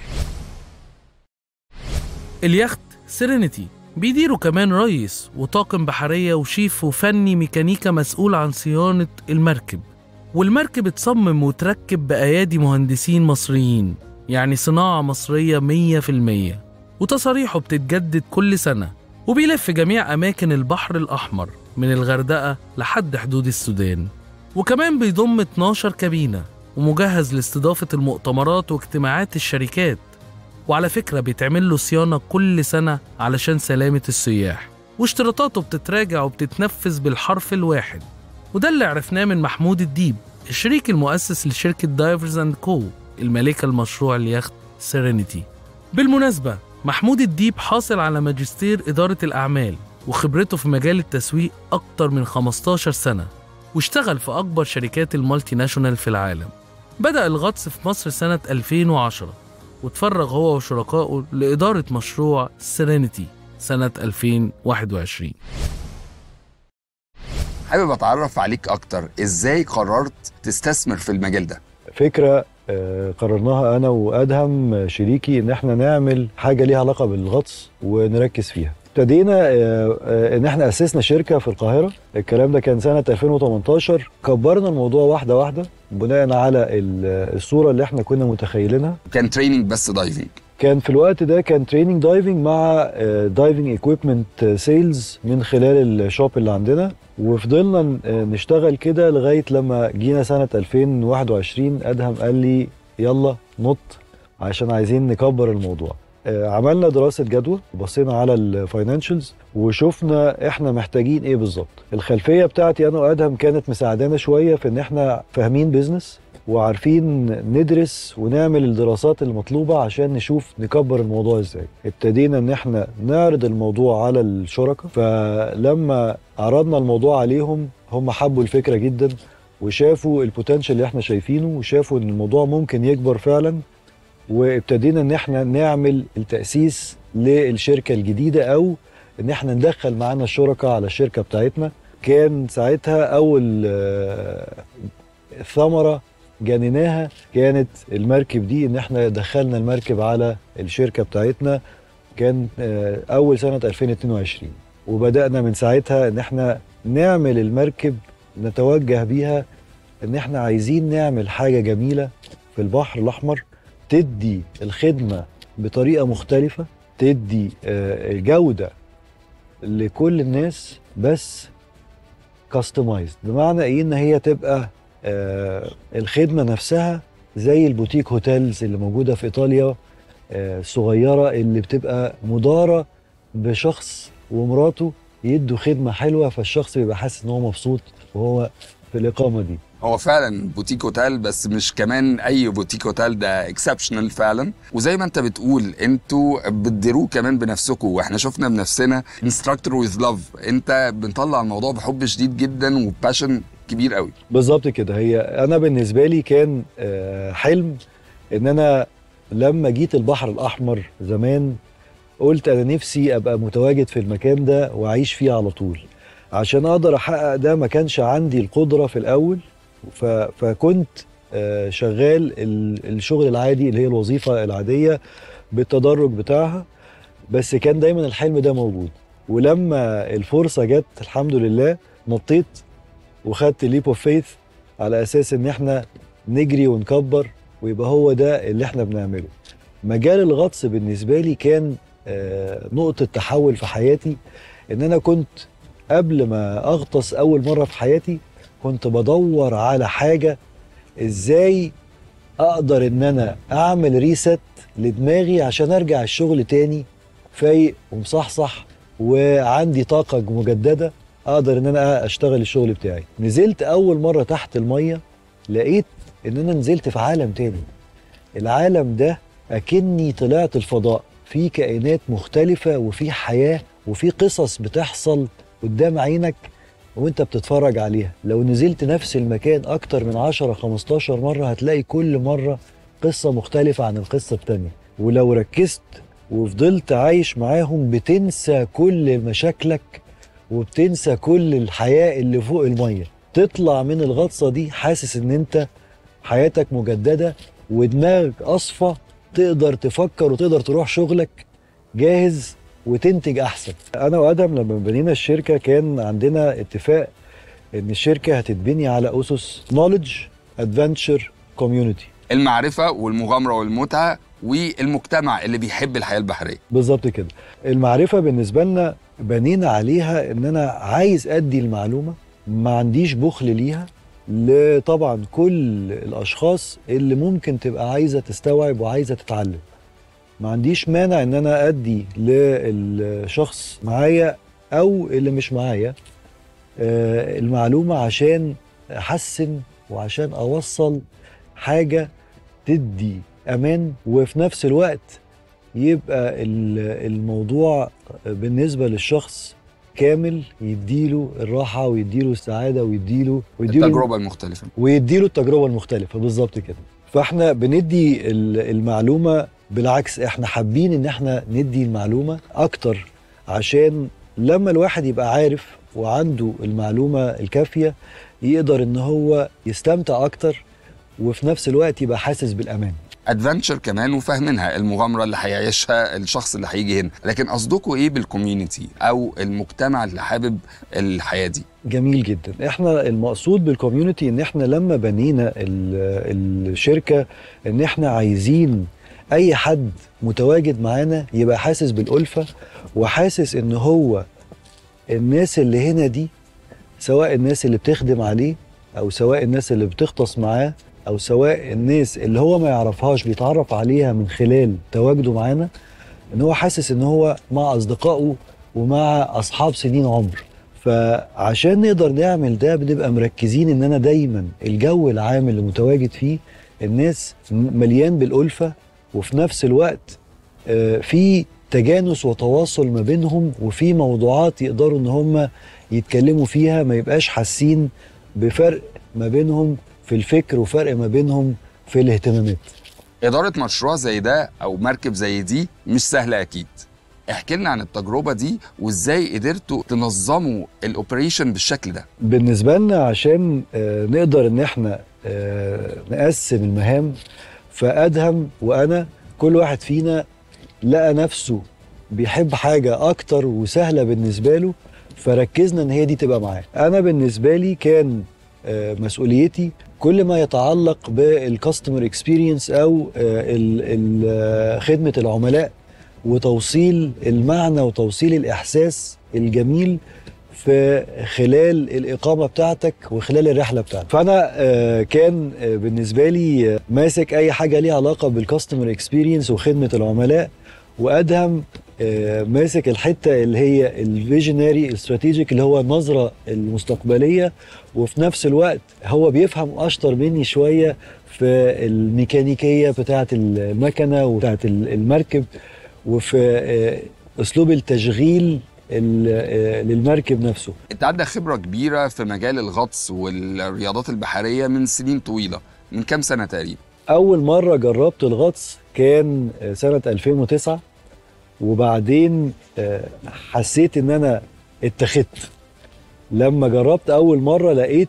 Speaker 9: اليخت سيرينيتي بيديره كمان ريس وطاقم بحرية وشيف وفني ميكانيكا مسؤول عن صيانة المركب والمركب اتصمم وتركب بأيادي مهندسين مصريين يعني صناعة مصرية مية في المية وتصاريحه بتتجدد كل سنة وبيلف جميع أماكن البحر الأحمر من الغردقة لحد حدود السودان وكمان بيضم 12 كابينة ومجهز لاستضافة المؤتمرات واجتماعات الشركات وعلى فكرة بيتعمل له صيانة كل سنة علشان سلامة السياح واشتراطاته بتتراجع وبتتنفذ بالحرف الواحد وده اللي عرفناه من محمود الديب الشريك المؤسس لشركة دايفرز اند كو المالكة المشروع اليخت سيرينيتي بالمناسبة محمود الديب حاصل على ماجستير إدارة الأعمال وخبرته في مجال التسويق أكتر من 15 سنة واشتغل في أكبر شركات المالتي ناشونال في العالم بدأ الغطس في مصر سنة 2010 وتفرغ هو وشركائه لإدارة مشروع سيرينيتي سنة 2021
Speaker 4: حابب اتعرف عليك اكتر ازاي قررت تستثمر في المجال ده
Speaker 5: فكره آه، قررناها انا وادهم شريكي ان احنا نعمل حاجه ليها علاقه بالغطس ونركز فيها ابتدينا آه، آه، ان احنا اسسنا شركه في القاهره الكلام ده كان سنه 2018 كبرنا الموضوع واحده واحده بناء على ال- الصوره اللي احنا كنا متخيلينها
Speaker 4: كان تريننج بس دايفنج
Speaker 5: كان في الوقت ده كان تريننج دايفنج مع دايفنج ايكويبمنت سيلز من خلال الشوب اللي عندنا وفضلنا ن- آه، نشتغل كده لغايه لما جينا سنه 2021 ادهم قال لي يلا نط عشان عايزين نكبر الموضوع آه، عملنا دراسه جدوى وبصينا على الفاينانشالز وشفنا احنا محتاجين ايه بالظبط الخلفيه بتاعتي انا وادهم كانت مساعدانا شويه في ان احنا فاهمين بيزنس وعارفين ندرس ونعمل الدراسات المطلوبة عشان نشوف نكبر الموضوع ازاي ابتدينا ان احنا نعرض الموضوع على الشركاء فلما عرضنا الموضوع عليهم هم حبوا الفكرة جدا وشافوا البوتنشال اللي احنا شايفينه وشافوا ان الموضوع ممكن يكبر فعلا وابتدينا ان احنا نعمل التأسيس للشركة الجديدة او ان احنا ندخل معانا الشركاء على الشركة بتاعتنا كان ساعتها اول آه، ثمرة جنيناها كانت المركب دي ان احنا دخلنا المركب على الشركة بتاعتنا كان آه، اول سنة 2022 وبدانا من ساعتها ان احنا نعمل المركب نتوجه بيها ان احنا عايزين نعمل حاجه جميله في البحر الاحمر تدي الخدمه بطريقه مختلفه تدي آه، جوده لكل الناس بس كاستمايزد بمعنى ايه ان هي تبقى آه، الخدمه نفسها زي البوتيك هوتيلز اللي موجوده في ايطاليا آه، صغيره اللي بتبقى مداره بشخص ومراته يدوا خدمه حلوه فالشخص بيبقى حاسس ان هو مبسوط وهو في الاقامه دي
Speaker 4: هو فعلا بوتيك هوتيل بس مش كمان اي بوتيك هوتيل ده اكسبشنال فعلا وزي ما انت بتقول انتوا بتديروه كمان بنفسكم واحنا شفنا بنفسنا انستراكتور ويز لاف انت بنطلع الموضوع بحب شديد جدا وباشن كبير قوي
Speaker 5: بالظبط كده هي انا بالنسبه لي كان آه، حلم ان انا لما جيت البحر الاحمر زمان قلت انا نفسي ابقى متواجد في المكان ده واعيش فيه على طول عشان اقدر احقق ده ما كانش عندي القدره في الاول ف... فكنت آه، شغال ال- الشغل العادي اللي هي الوظيفه العاديه بالتدرج بتاعها بس كان دايما الحلم ده موجود ولما الفرصه جت الحمد لله نطيت وخدت ليب اوف فيث على اساس ان احنا نجري ونكبر ويبقى هو ده اللي احنا بنعمله مجال الغطس بالنسبه لي كان آه، نقطه تحول في حياتي ان انا كنت قبل ما اغطس اول مره في حياتي كنت بدور على حاجه ازاي اقدر ان انا اعمل ريست لدماغي عشان ارجع الشغل تاني فايق ومصحصح وعندي طاقه مجدده اقدر ان انا اشتغل الشغل بتاعي نزلت اول مره تحت الميه لقيت ان انا نزلت في عالم تاني العالم ده اكني طلعت الفضاء في كائنات مختلفه وفي حياه وفي قصص بتحصل قدام عينك وانت بتتفرج عليها لو نزلت نفس المكان اكتر من 10 15 مره هتلاقي كل مره قصه مختلفه عن القصه التانيه ولو ركزت وفضلت عايش معاهم بتنسى كل مشاكلك وبتنسى كل الحياة اللي فوق المية تطلع من الغطسة دي حاسس ان انت حياتك مجددة ودماغك أصفى تقدر تفكر وتقدر تروح شغلك جاهز وتنتج أحسن أنا وأدم لما بنينا الشركة كان عندنا اتفاق ان الشركة هتتبني على أسس knowledge adventure community
Speaker 4: المعرفه والمغامره والمتعه والمجتمع اللي بيحب الحياه البحريه
Speaker 5: بالظبط كده المعرفة بالنسبة لنا بنينا عليها ان انا عايز ادي المعلومة ما عنديش بخل ليها لطبعا كل الاشخاص اللي ممكن تبقى عايزة تستوعب وعايزة تتعلم ما عنديش مانع ان انا ادي للشخص معايا او اللي مش معايا آه، المعلومة عشان احسن وعشان اوصل حاجة تدي امان وفي نفس الوقت يبقى ال- الموضوع بالنسبه للشخص كامل يديله الراحه ويديله السعاده ويديله ويديله
Speaker 4: التجربه المختلفه
Speaker 5: ويديله التجربه المختلفه بالظبط كده فاحنا بندي ال- المعلومه بالعكس احنا حابين ان احنا ندي المعلومه اكتر عشان لما الواحد يبقى عارف وعنده المعلومه الكافيه يقدر ان هو يستمتع اكتر وفي نفس الوقت يبقى حاسس بالامان
Speaker 4: ادفنتشر كمان وفاهمينها المغامره اللي هيعيشها الشخص اللي هيجي هنا لكن قصدكم ايه بالكوميونتي او المجتمع اللي حابب الحياه دي
Speaker 5: جميل جدا احنا المقصود بالكوميونتي ان احنا لما بنينا ال- الشركه ان احنا عايزين اي حد متواجد معانا يبقى حاسس بالالفه وحاسس ان هو الناس اللي هنا دي سواء الناس اللي بتخدم عليه او سواء الناس اللي بتغطس معاه او سواء الناس اللي هو ما يعرفهاش بيتعرف عليها من خلال تواجده معانا ان هو حاسس ان هو مع اصدقائه ومع اصحاب سنين عمر فعشان نقدر نعمل ده بنبقى مركزين ان انا دايما الجو العام اللي متواجد فيه الناس مليان بالالفه وفي نفس الوقت آه، في تجانس وتواصل ما بينهم وفي موضوعات يقدروا ان هم يتكلموا فيها ما يبقاش حاسين بفرق ما بينهم في الفكر وفرق ما بينهم في الاهتمامات
Speaker 4: اداره مشروع زي ده او مركب زي دي مش سهله اكيد احكي لنا عن التجربه دي وازاي قدرتوا تنظموا الاوبريشن بالشكل ده
Speaker 5: بالنسبة لنا عشان آه، نقدر ان احنا آه، نقسم المهام فادهم وانا كل واحد فينا لقى نفسه بيحب حاجه اكتر وسهله بالنسبه له فركزنا ان هي دي تبقى معاه انا بالنسبه لي كان آه، مسؤوليتي كل ما يتعلق بالكاستمر اكسبيرينس او آه، ال- ال- آه، خدمه العملاء وتوصيل المعنى وتوصيل الاحساس الجميل في خلال الاقامه بتاعتك وخلال الرحله بتاعتك فانا آه، كان آه، بالنسبه لي آه، ماسك اي حاجه ليها علاقه بالكاستمر اكسبيرينس وخدمه العملاء وادهم آه، ماسك الحته اللي هي الفيجنري الاستراتيجيك اللي هو النظره المستقبليه وفي نفس الوقت هو بيفهم اشطر مني شويه في الميكانيكيه بتاعه المكنه وبتاعه المركب وفي آه، اسلوب التشغيل ال- آه، للمركب نفسه
Speaker 4: انت عندك خبره كبيره في مجال الغطس والرياضات البحريه من سنين طويله من كام سنه تقريبا
Speaker 5: أول مرة جربت الغطس كان آه، سنة 2009 وبعدين آه، حسيت إن أنا اتخذت لما جربت أول مرة لقيت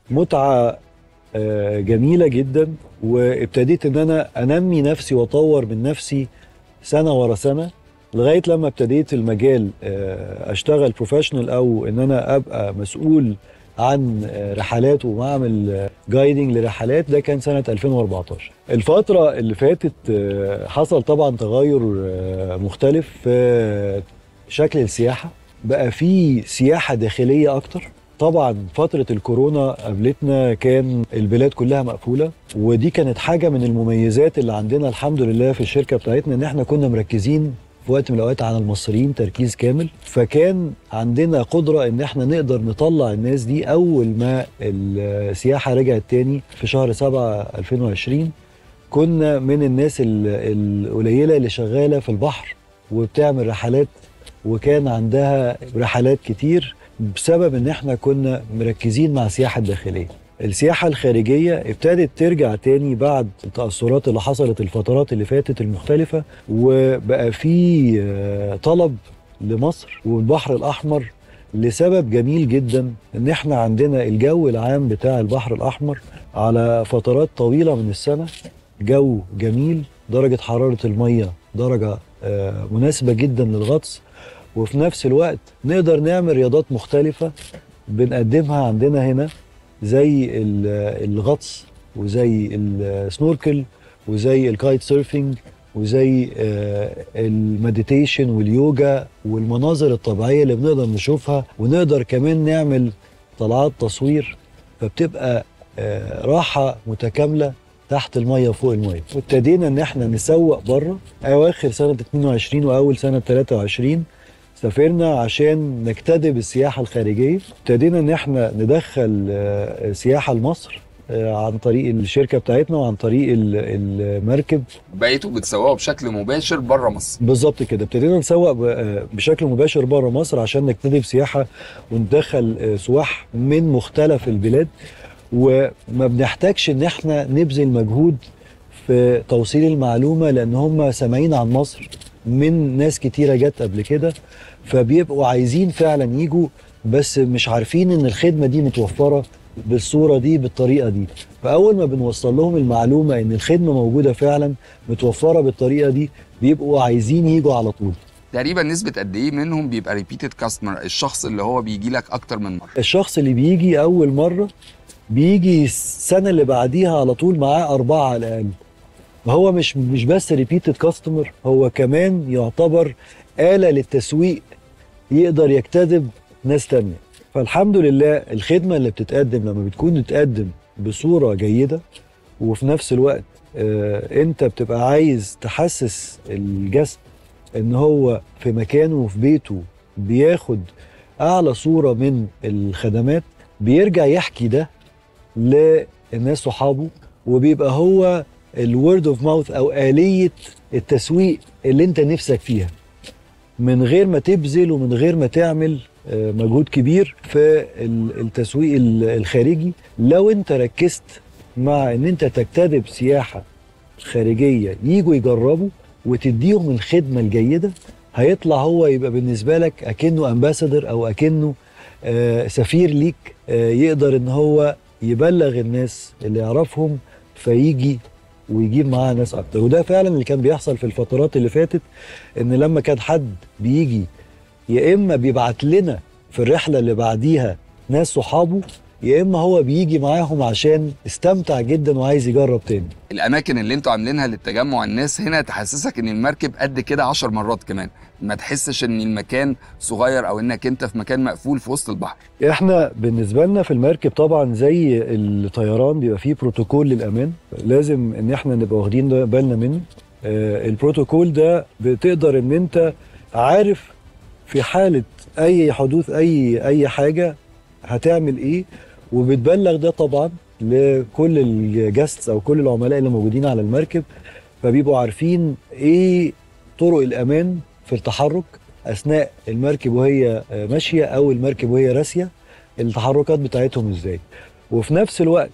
Speaker 5: متعة آه، جميلة جدا وابتديت إن أنا أنمي نفسي وأطور من نفسي سنة ورا سنة لغاية لما ابتديت المجال آه، أشتغل بروفيشنال أو إن أنا أبقى مسؤول عن آه، رحلات وبعمل جايدنج لرحلات ده كان سنة 2014 الفترة اللي فاتت آه، حصل طبعا تغير آه، مختلف في شكل السياحة بقى في سياحة داخلية أكتر طبعا فترة الكورونا قابلتنا كان البلاد كلها مقفولة ودي كانت حاجة من المميزات اللي عندنا الحمد لله في الشركة بتاعتنا ان احنا كنا مركزين في وقت من الاوقات على المصريين تركيز كامل فكان عندنا قدره ان احنا نقدر نطلع الناس دي اول ما السياحه رجعت تاني في شهر 7 2020 كنا من الناس ال- القليله اللي شغاله في البحر وبتعمل رحلات وكان عندها رحلات كتير بسبب ان احنا كنا مركزين مع السياحه الداخليه السياحة الخارجية ابتدت ترجع تاني بعد التأثرات اللي حصلت الفترات اللي فاتت المختلفة وبقى في آه، طلب لمصر والبحر الأحمر لسبب جميل جدا ان احنا عندنا الجو العام بتاع البحر الأحمر على فترات طويلة من السنة جو جميل درجة حرارة المية درجة آه، مناسبة جدا للغطس وفي نفس الوقت نقدر نعمل رياضات مختلفة بنقدمها عندنا هنا زي ال- الغطس وزي السنوركل وزي الكايت سيرفينج وزي آه، المديتيشن واليوجا والمناظر الطبيعيه اللي بنقدر نشوفها ونقدر كمان نعمل طلعات تصوير فبتبقى آه، راحه متكامله تحت الميه وفوق الميه وابتدينا ان احنا نسوق بره اواخر سنه 22 واول سنه 23 سافرنا عشان نجتذب السياحه الخارجيه ابتدينا ان احنا ندخل آه، سياحه لمصر آه، عن طريق الشركه بتاعتنا وعن طريق ال- المركب
Speaker 4: بقيتوا بتسوقوا بشكل مباشر بره مصر
Speaker 5: بالظبط كده ابتدينا نسوق ب- آه، بشكل مباشر بره مصر عشان نجتذب سياحه وندخل آه، سواح من مختلف البلاد وما بنحتاجش ان احنا نبذل مجهود في توصيل المعلومه لان هم سامعين عن مصر من ناس كتيره جت قبل كده فبيبقوا عايزين فعلا يجوا بس مش عارفين ان الخدمه دي متوفره بالصوره دي بالطريقه دي فاول ما بنوصل لهم المعلومه ان الخدمه موجوده فعلا متوفره بالطريقه دي بيبقوا عايزين يجوا على طول
Speaker 4: تقريبا نسبه قد ايه منهم بيبقى ريبيتد كاستمر الشخص اللي هو بيجي لك اكتر من مره
Speaker 5: الشخص اللي بيجي اول مره بيجي السنه اللي بعديها على طول معاه اربعه على الاقل هو مش مش بس ريبيتد كاستمر هو كمان يعتبر آلة للتسويق يقدر يجتذب ناس تانية فالحمد لله الخدمة اللي بتتقدم لما بتكون بتتقدم بصورة جيدة وفي نفس الوقت آه انت بتبقى عايز تحسس الجسد ان هو في مكانه وفي بيته بياخد اعلى صورة من الخدمات بيرجع يحكي ده للناس صحابه وبيبقى هو الورد اوف ماوث او آلية التسويق اللي انت نفسك فيها من غير ما تبذل ومن غير ما تعمل آه، مجهود كبير في ال- التسويق ال- الخارجي لو انت ركزت مع ان انت تجتذب سياحة خارجية يجوا يجربوا وتديهم الخدمة الجيدة هيطلع هو يبقى بالنسبة لك أكنه أمباسادر أو أكنه آه، سفير ليك آه، يقدر ان هو يبلغ الناس اللي يعرفهم فيجي ويجيب معاه ناس اكتر وده فعلا اللي كان بيحصل في الفترات اللي فاتت ان لما كان حد بيجي يا اما بيبعت لنا في الرحله اللي بعديها ناس صحابه يا اما هو بيجي معاهم عشان استمتع جدا وعايز يجرب تاني
Speaker 4: الاماكن اللي انتوا عاملينها للتجمع الناس هنا تحسسك ان المركب قد كده عشر مرات كمان ما تحسش ان المكان صغير او انك انت في مكان مقفول في وسط البحر
Speaker 5: احنا بالنسبه لنا في المركب طبعا زي الطيران بيبقى فيه بروتوكول للامان لازم ان احنا نبقى واخدين ده- بالنا منه آه، البروتوكول ده بتقدر ان انت عارف في حاله اي حدوث اي اي حاجه هتعمل ايه وبتبلغ ده طبعا لكل الجاستس او كل العملاء اللي موجودين على المركب فبيبقوا عارفين ايه طرق الامان في التحرك اثناء المركب وهي آه، ماشيه او المركب وهي راسيه التحركات بتاعتهم ازاي وفي نفس الوقت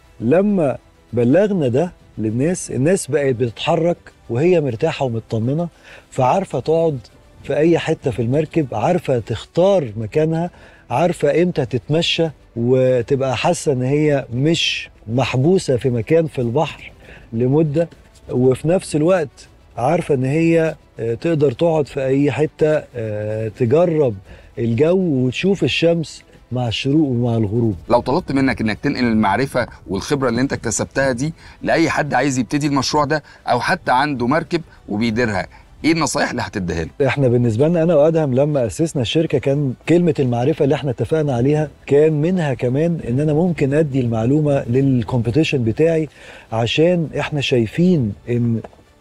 Speaker 5: لما بلغنا ده للناس الناس بقت بتتحرك وهي مرتاحه ومطمنه فعارفه تقعد في اي حته في المركب عارفه تختار مكانها عارفه امتى تتمشى وتبقى حاسه ان هي مش محبوسه في مكان في البحر لمده وفي نفس الوقت عارفه ان هي آه، تقدر تقعد في اي حته آه، تجرب الجو وتشوف الشمس مع الشروق ومع الغروب
Speaker 4: لو طلبت منك انك تنقل المعرفه والخبره اللي انت اكتسبتها دي لاي حد عايز يبتدي المشروع ده او حتى عنده مركب وبيديرها ايه النصايح اللي هتديها له
Speaker 5: احنا بالنسبه لنا انا وادهم لما اسسنا الشركه كان كلمه المعرفه اللي احنا اتفقنا عليها كان منها كمان ان انا ممكن ادي المعلومه للكومبيتيشن بتاعي عشان احنا شايفين ان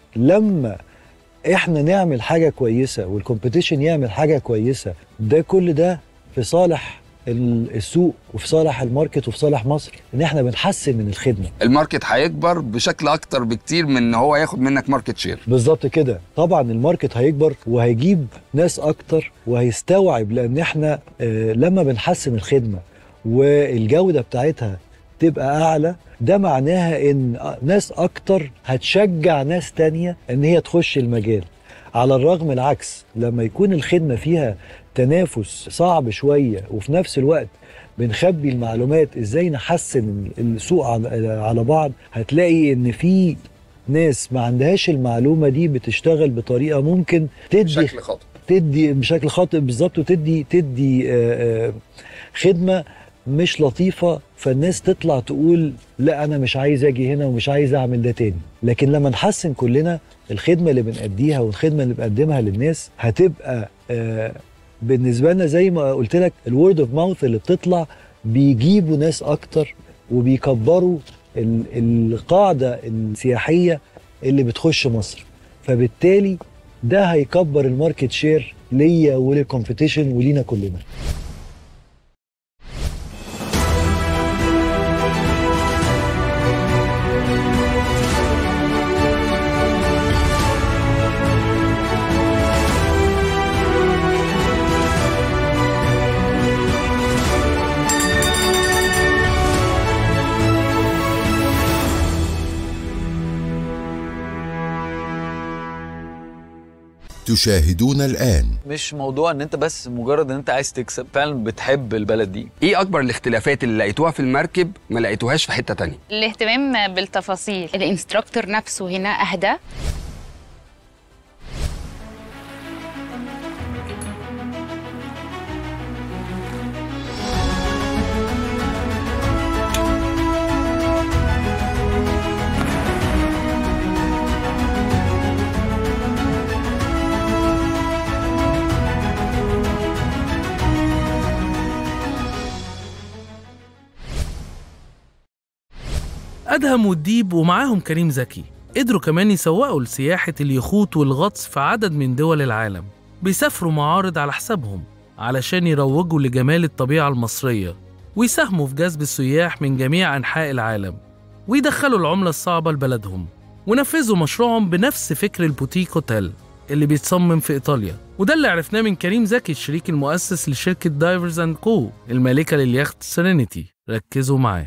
Speaker 5: لما احنا نعمل حاجه كويسه والكومبيتيشن يعمل حاجه كويسه ده كل ده في صالح ال- السوق وفي صالح الماركت وفي صالح مصر ان احنا بنحسن من الخدمه
Speaker 4: الماركت هيكبر بشكل اكتر بكتير من ان هو ياخد منك ماركت شير
Speaker 5: بالظبط كده طبعا الماركت هيكبر وهيجيب ناس اكتر وهيستوعب لان احنا آه، لما بنحسن الخدمه والجوده بتاعتها تبقى اعلى ده معناها ان ناس اكتر هتشجع ناس تانية ان هي تخش المجال على الرغم العكس لما يكون الخدمه فيها تنافس صعب شويه وفي نفس الوقت بنخبي المعلومات ازاي نحسن السوق على على بعض هتلاقي ان في ناس ما عندهاش المعلومه دي بتشتغل بطريقه ممكن تدي
Speaker 4: بشكل خاطئ
Speaker 5: تدي بشكل خاطئ بالظبط وتدي تدي آه، آه، خدمه مش لطيفه فالناس تطلع تقول لا انا مش عايز اجي هنا ومش عايز اعمل ده تاني لكن لما نحسن كلنا الخدمه اللي بنأديها والخدمه اللي بنقدمها للناس هتبقى آه، بالنسبه لنا زي ما قلت لك الورد اوف ماوث اللي بتطلع بيجيبوا ناس اكتر وبيكبروا ال- القاعده السياحيه اللي بتخش مصر فبالتالي ده هيكبر الماركت شير ليا وللكومبيتيشن ولينا كلنا
Speaker 2: تشاهدون الآن
Speaker 6: مش موضوع ان انت بس مجرد ان انت عايز تكسب فعلا بتحب البلد دي
Speaker 4: ايه اكبر الاختلافات اللي لقيتوها في المركب ما لقيتوهاش في حته تانية
Speaker 7: الاهتمام بالتفاصيل الانستراكتور نفسه هنا اهدى
Speaker 9: أدهم والديب ومعاهم كريم زكي قدروا كمان يسوقوا لسياحة اليخوت والغطس في عدد من دول العالم بيسافروا معارض على حسابهم علشان يروجوا لجمال الطبيعة المصرية ويساهموا في جذب السياح من جميع أنحاء العالم ويدخلوا العملة الصعبة لبلدهم ونفذوا مشروعهم بنفس فكر البوتيك هوتيل اللي بيتصمم في إيطاليا وده اللي عرفناه من كريم زكي الشريك المؤسس لشركة دايفرز أند كو المالكة لليخت سيرينيتي ركزوا معاه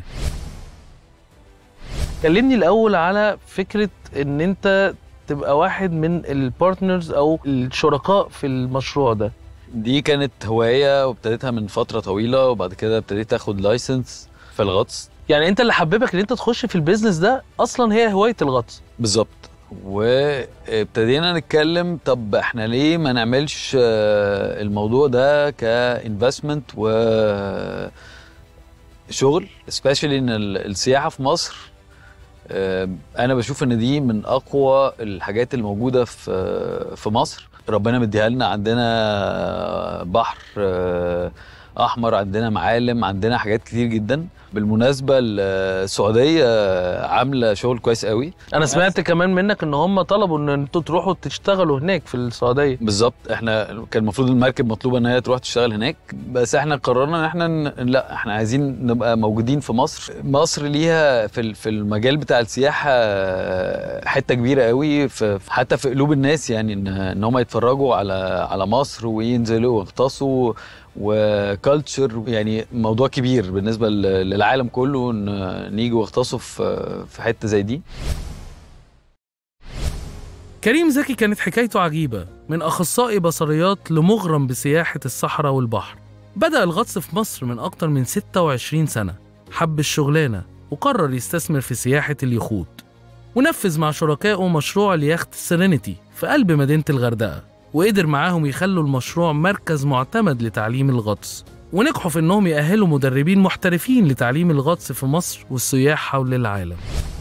Speaker 9: كلمني الاول على فكره ان انت تبقى واحد من البارتنرز او الشركاء في المشروع ده
Speaker 6: دي كانت هوايه وابتديتها من فتره طويله وبعد كده ابتديت اخد لايسنس في الغطس
Speaker 1: يعني انت اللي حببك ان انت تخش في البيزنس ده اصلا هي هوايه الغطس
Speaker 6: بالظبط وابتدينا نتكلم طب احنا ليه ما نعملش آه، الموضوع ده كانفستمنت و شغل سبيشالي ان ال- السياحه في مصر آه، انا بشوف ان دي من اقوى الحاجات الموجوده في في مصر ربنا مديها لنا عندنا بحر آه، احمر عندنا معالم عندنا حاجات كتير جدا بالمناسبه السعوديه عامله شغل كويس قوي
Speaker 1: انا سمعت كمان منك ان هم طلبوا ان انتوا تروحوا تشتغلوا هناك في السعوديه
Speaker 6: بالظبط احنا كان المفروض المركب مطلوبه ان هي تروح تشتغل هناك بس احنا قررنا ان احنا ن... لا احنا عايزين نبقى موجودين في مصر مصر ليها في ال- في المجال بتاع السياحه حته كبيره قوي في في- حتى في قلوب الناس يعني ان ان هم يتفرجوا على على مصر وينزلوا ويغطسوا وكالتشر يعني موضوع كبير بالنسبه ل- للعالم كله ان نيجي ويغطسوا في في حته زي دي
Speaker 9: كريم زكي كانت حكايته عجيبة من أخصائي بصريات لمغرم بسياحة الصحراء والبحر بدأ الغطس في مصر من أكتر من 26 سنة حب الشغلانة وقرر يستثمر في سياحة اليخوت ونفذ مع شركائه مشروع اليخت سيرينيتي في قلب مدينة الغردقة وقدر معاهم يخلوا المشروع مركز معتمد لتعليم الغطس ونجحوا في إنهم يأهلوا مدربين محترفين لتعليم الغطس في مصر والسياح حول العالم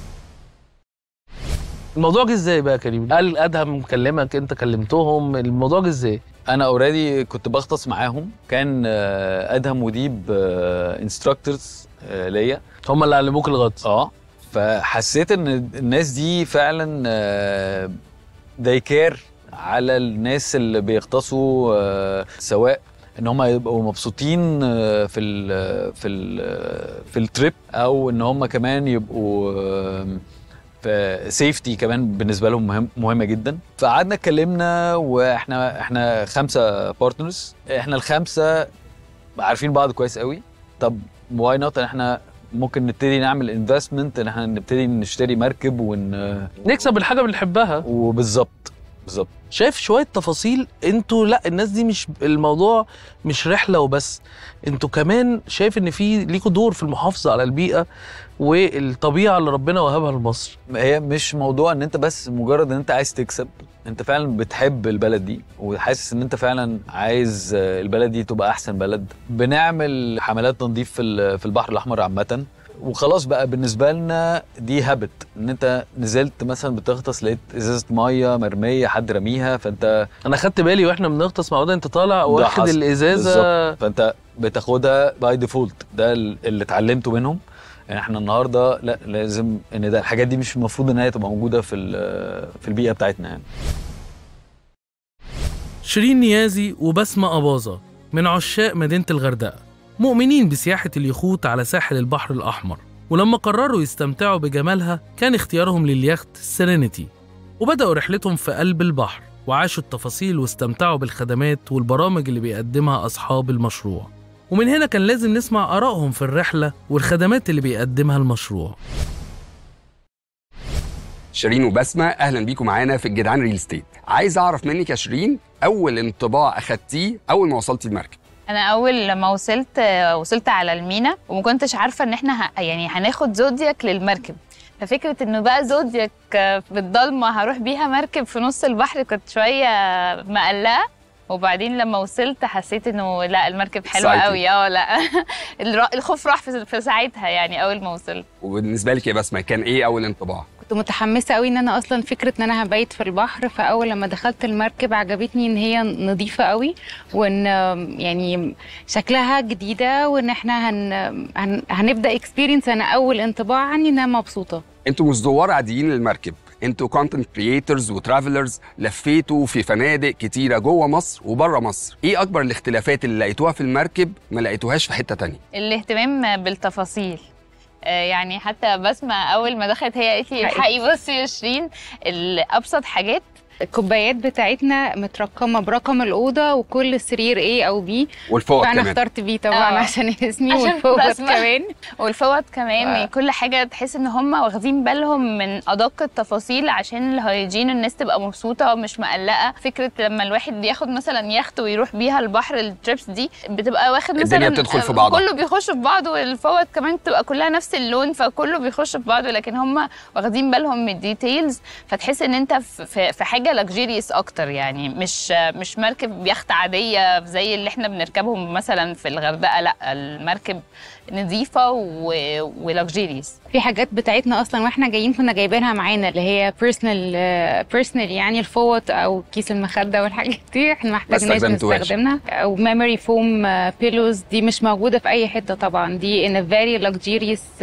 Speaker 1: الموضوع جه ازاي بقى يا كريم هل ادهم كلمك انت كلمتهم الموضوع جه ازاي
Speaker 6: انا اوريدي كنت بغطس معاهم كان آه، ادهم وديب انستراكتورز ليا
Speaker 1: هم اللي علموك الغطس
Speaker 6: اه فحسيت ان الناس دي فعلا they care على الناس اللي بيغطسوا آه، سواء ان هم يبقوا مبسوطين آه، في ال في ال في التريب او ان هم كمان يبقوا آم، في سيفتي كمان بالنسبه لهم مهم مهمه جدا فقعدنا اتكلمنا واحنا احنا خمسه بارتنرز احنا الخمسه عارفين بعض كويس قوي طب واي نوت احنا ممكن نبتدي نعمل انفستمنت ان احنا نبتدي نشتري مركب ون
Speaker 1: نكسب الحاجه اللي بنحبها
Speaker 6: وبالظبط بالظبط
Speaker 1: شايف شويه تفاصيل انتوا لا الناس دي مش الموضوع مش رحله وبس انتوا كمان شايف ان في ليكوا دور في المحافظه على البيئه والطبيعه اللي ربنا وهبها لمصر
Speaker 6: هي مش موضوع ان انت بس مجرد ان انت عايز تكسب انت فعلا بتحب البلد دي وحاسس ان انت فعلا عايز آه، البلد دي تبقى احسن بلد بنعمل حملات تنظيف في ال- في البحر الاحمر عامه وخلاص بقى بالنسبه لنا دي هابت ان انت نزلت مثلا بتغطس لقيت ازازه ميه مرميه حد رميها فانت
Speaker 1: انا خدت بالي واحنا بنغطس مع بعض انت طالع
Speaker 6: ده
Speaker 1: واخد
Speaker 6: حصل.
Speaker 1: الازازه
Speaker 6: بالظبط. فانت بتاخدها باي ديفولت ده اللي اتعلمته منهم يعني احنا النهارده لا لازم ان ده الحاجات دي مش المفروض ان هي تبقى موجوده في ال- في البيئه بتاعتنا يعني
Speaker 9: شيرين نيازي وبسمة أباظة من عشاق مدينة الغردقة مؤمنين بسياحة اليخوت على ساحل البحر الأحمر ولما قرروا يستمتعوا بجمالها كان اختيارهم لليخت سيرينيتي وبدأوا رحلتهم في قلب البحر وعاشوا التفاصيل واستمتعوا بالخدمات والبرامج اللي بيقدمها أصحاب المشروع ومن هنا كان لازم نسمع آرائهم في الرحلة والخدمات اللي بيقدمها المشروع
Speaker 4: شيرين وبسمة اهلا بيكم معانا في الجدعان ريل استيت عايز اعرف منك يا شيرين اول انطباع اخدتيه اول ما وصلتي المركب
Speaker 7: انا اول لما وصلت آه، وصلت على المينا وما كنتش عارفه ان احنا ه... يعني هناخد زودياك للمركب ففكره انه بقى زودياك آه، بالضلمه هروح بيها مركب في نص البحر كنت شويه مقلقه وبعدين لما وصلت حسيت انه لا المركب حلوه
Speaker 4: Exciting.
Speaker 7: قوي اه لا الر- الخوف راح في في ساعتها يعني اول ما وصلت
Speaker 4: وبالنسبه لك يا بسمة كان ايه اول انطباع
Speaker 10: كنت متحمسه قوي ان انا اصلا فكره ان انا هبيت في البحر فاول لما دخلت المركب عجبتني ان هي نظيفه قوي وان يعني شكلها جديده وان احنا هن هن هنبدا اكسبيرينس انا اول انطباع عني ان انا مبسوطه
Speaker 4: انتوا مش زوار عاديين للمركب انتوا كونتنت كرييترز وترافلرز لفيتوا في فنادق كتيره جوه مصر وبره مصر ايه اكبر الاختلافات اللي لقيتوها في المركب ما لقيتوهاش في حته تانية
Speaker 7: الاهتمام بالتفاصيل آه، يعني حتى بسمة أول ما دخلت هي قالت لي الحقي بصي يا شيرين ال- أبسط حاجات
Speaker 10: الكوبايات بتاعتنا مترقمه برقم الاوضه وكل سرير ايه او بي
Speaker 4: والفوق
Speaker 10: فانا
Speaker 4: كمان
Speaker 10: اخترت بي طبعا
Speaker 7: آه.
Speaker 10: عشان اسمي
Speaker 7: عشان
Speaker 10: والفوق
Speaker 7: بسمة.
Speaker 10: كمان
Speaker 7: والفوط كمان
Speaker 10: آه.
Speaker 7: كل حاجه تحس ان هم واخدين بالهم من ادق التفاصيل عشان الهيجين الناس تبقى مبسوطه ومش مقلقه فكره لما الواحد بياخد مثلا يخت ويروح بيها البحر التريبس دي بتبقى واخد مثلا
Speaker 4: الدنيا بتدخل في بعضها.
Speaker 7: كله بيخش في بعضه والفوط كمان بتبقى كلها نفس اللون فكله بيخش في بعضه لكن هم واخدين بالهم من الديتيلز فتحس ان انت في- في في حاجه لكجيريس اكتر يعني مش مش مركب يخت عاديه زي اللي احنا بنركبهم مثلا في الغردقه لا المركب نظيفه ولكجيريس
Speaker 10: في حاجات بتاعتنا اصلا واحنا جايين كنا جايبينها معانا اللي هي بيرسونال بيرسونال يعني الفوط او كيس المخده والحاجات دي احنا ما احتاجناش
Speaker 4: استخدمتوهاش.
Speaker 10: نستخدمها او ميموري فوم بيلوز دي مش موجوده في اي حته طبعا دي ان فيري luxurious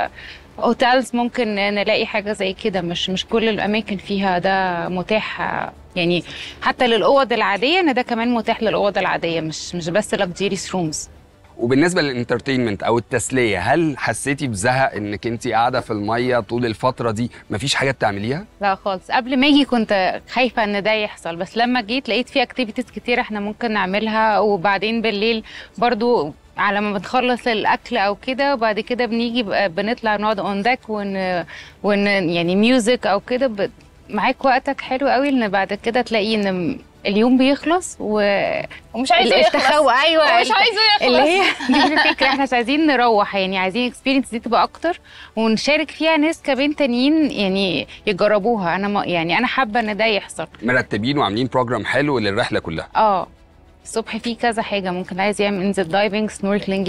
Speaker 10: هوتيلز ممكن نلاقي حاجه زي كده مش مش كل الاماكن فيها ده متاح آه، يعني حتى للاوض العاديه ان ده كمان متاح للاوض العاديه مش مش بس luxurious rooms
Speaker 4: وبالنسبه للانترتينمنت او التسليه هل حسيتي بزهق انك انت قاعده في الميه طول الفتره دي مفيش حاجه بتعمليها
Speaker 10: لا خالص قبل ما اجي كنت خايفه ان ده يحصل بس لما جيت لقيت في اكتيفيتيز كتير احنا ممكن نعملها وبعدين بالليل برضو على ما بنخلص الاكل او كده وبعد كده بنيجي بقى بنطلع نقعد اون ديك ون, ون يعني ميوزك او كده ب- معاك وقتك حلو قوي ان بعد كده تلاقي ان اليوم بيخلص و
Speaker 7: ومش عايزه يخلص
Speaker 10: التخو- ايوه
Speaker 7: هو مش
Speaker 10: الت-
Speaker 7: عايزه يخلص
Speaker 10: اللي هي دي الفكره احنا مش عايزين نروح يعني عايزين الاكسبيرينس دي تبقى اكتر ونشارك فيها ناس كمان تانيين يعني يجربوها انا ما يعني انا حابه ان ده يحصل
Speaker 4: مرتبين وعاملين بروجرام حلو للرحله كلها
Speaker 10: اه الصبح في كذا حاجه ممكن عايز يعمل ينزل دايفنج سنوركلينج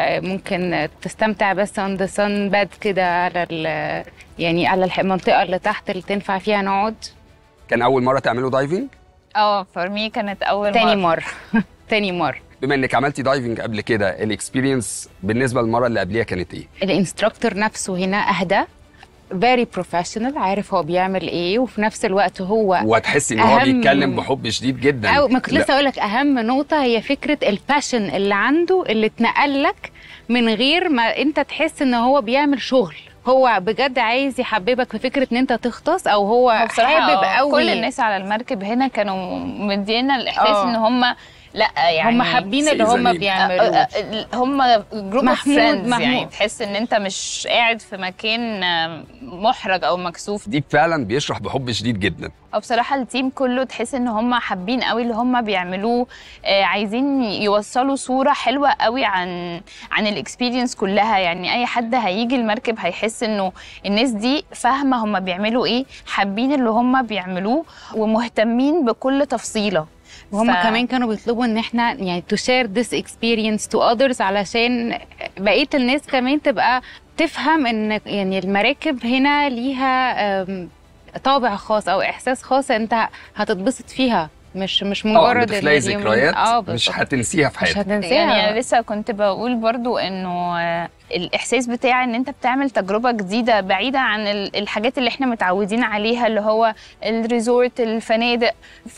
Speaker 10: ممكن تستمتع بس اون ذا سان باد كده على ال يعني على الح- المنطقه اللي تحت اللي تنفع فيها نقعد
Speaker 4: كان اول مره تعملوا دايفنج
Speaker 7: اه فور مي كانت اول
Speaker 10: تاني
Speaker 7: مرة.
Speaker 10: مره تاني مره
Speaker 4: بما انك عملتي دايفنج قبل كده الاكسبيرينس بالنسبه للمره اللي قبليها كانت ايه
Speaker 10: الانستراكتور نفسه هنا اهدى فيري بروفيشنال عارف هو بيعمل ايه وفي نفس الوقت هو
Speaker 4: وهتحسي ان هو
Speaker 10: أهم-
Speaker 4: بيتكلم بحب شديد جدا
Speaker 10: أو ما كنت
Speaker 4: لا،
Speaker 10: لسه اقول لك اهم نقطه هي فكره الباشن اللي عنده اللي اتنقل لك من غير ما انت تحس ان هو بيعمل شغل هو بجد عايز يحببك في فكره ان انت تغطس او هو
Speaker 7: هو بصراحة
Speaker 10: حابب
Speaker 7: آه،
Speaker 10: قوي
Speaker 7: كل الناس على المركب هنا كانوا مدينا الاحساس
Speaker 10: آه.
Speaker 7: ان هم لا يعني
Speaker 10: هم حابين اللي هم
Speaker 4: سيزنين.
Speaker 10: بيعملوه
Speaker 7: هم جروب اوف
Speaker 10: محمود-
Speaker 7: فريندز
Speaker 10: محمود.
Speaker 7: يعني تحس ان انت مش قاعد في مكان آه، محرج او مكسوف
Speaker 4: دي فعلا بيشرح بحب شديد جدا
Speaker 7: او بصراحه التيم كله تحس ان هم حابين قوي اللي هم بيعملوه آه، عايزين يوصلوا صوره حلوه قوي عن عن الاكسبيرينس كلها يعني اي حد هيجي المركب هيحس انه الناس دي فاهمه هم بيعملوا ايه حابين اللي هم بيعملوه ومهتمين بكل تفصيله
Speaker 10: وهم
Speaker 7: ف-
Speaker 10: كمان كانوا بيطلبوا ان احنا يعني to share this experience to others علشان بقيه الناس كمان تبقى تفهم ان يعني المراكب هنا ليها أم، طابع خاص او احساس خاص انت هتتبسط فيها مش مش
Speaker 4: اه
Speaker 10: مجرد
Speaker 4: بتخلقي
Speaker 10: اليومين-
Speaker 4: ذكريات
Speaker 10: اه
Speaker 4: مش
Speaker 10: بالظبط.
Speaker 4: هتنسيها في
Speaker 10: مش
Speaker 4: حياتك
Speaker 10: هتنساها
Speaker 7: يعني انا لسه كنت بقول برضو انه آه، الاحساس بتاع ان انت بتعمل تجربه جديده بعيده عن ال- الحاجات اللي احنا متعودين عليها اللي هو الريزورت الفنادق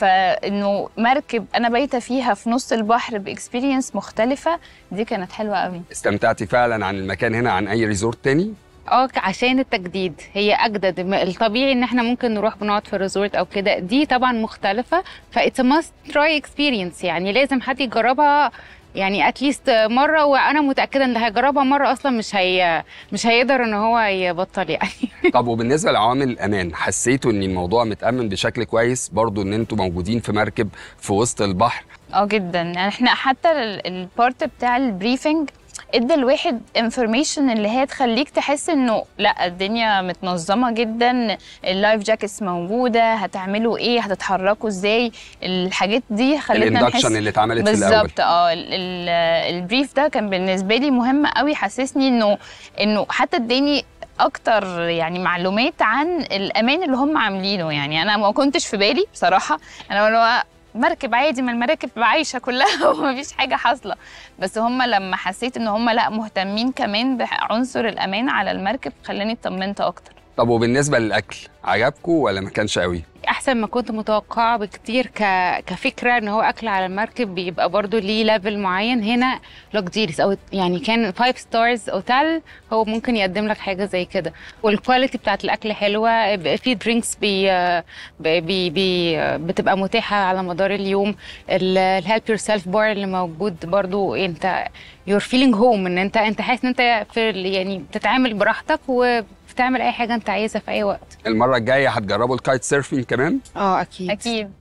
Speaker 7: فانه مركب انا بايته فيها في نص البحر باكسبيرينس مختلفه دي كانت حلوه قوي
Speaker 4: استمتعتي فعلا عن المكان هنا عن اي ريزورت تاني
Speaker 10: اه عشان التجديد هي اجدد م- الطبيعي ان احنا ممكن نروح بنقعد في ريزورت او كده دي طبعا مختلفه فايتس ماست تراي اكسبيرينس يعني لازم حد يجربها يعني اتليست مره وانا متاكده ان اللي هيجربها مره اصلا مش هي مش هيقدر ان هو يبطل يعني
Speaker 4: طب وبالنسبه لعوامل الامان حسيتوا ان الموضوع متامن بشكل كويس برضو ان انتوا موجودين في مركب في وسط البحر
Speaker 7: اه جدا يعني احنا حتى ال- البارت بتاع البريفنج ادى الواحد انفورميشن اللي هي تخليك تحس انه لا الدنيا متنظمه جدا اللايف جاكيتس موجوده هتعملوا ايه هتتحركوا ازاي الحاجات دي خلتنا نحس
Speaker 4: الاندكشن اللي اتعملت في الاول
Speaker 7: بالظبط اه ال- ال- البريف ده كان بالنسبه لي مهم قوي حسسني انه انه حتى اداني اكتر يعني معلومات عن الامان اللي هم عاملينه يعني انا ما كنتش في بالي بصراحه انا اللي هو مركب عادي ما المراكب عايشه كلها ومفيش حاجه حاصله بس هم لما حسيت ان هم لا مهتمين كمان بعنصر الامان على المركب خلاني اطمنت اكتر
Speaker 4: طب وبالنسبه للاكل عجبكم ولا ما كانش قوي
Speaker 10: احسن ما كنت متوقعه بكتير ك... كفكره ان هو اكل على المركب بيبقى برضو ليه ليفل معين هنا لوكسيريس او يعني كان فايف ستارز اوتيل هو ممكن يقدم لك حاجه زي كده والكواليتي بتاعت الاكل حلوه بيبقى في درينكس بي... بي... بي... بتبقى متاحه على مدار اليوم الهيلب يور سيلف بار اللي موجود برضو انت يور فيلينج هوم ان انت انت حاسس ان انت في ال- يعني بتتعامل براحتك وبتعمل اي حاجه انت عايزها في اي وقت
Speaker 4: المره الجايه هتجربوا الكايت سيرفينج كمان
Speaker 10: اه اكيد
Speaker 7: اكيد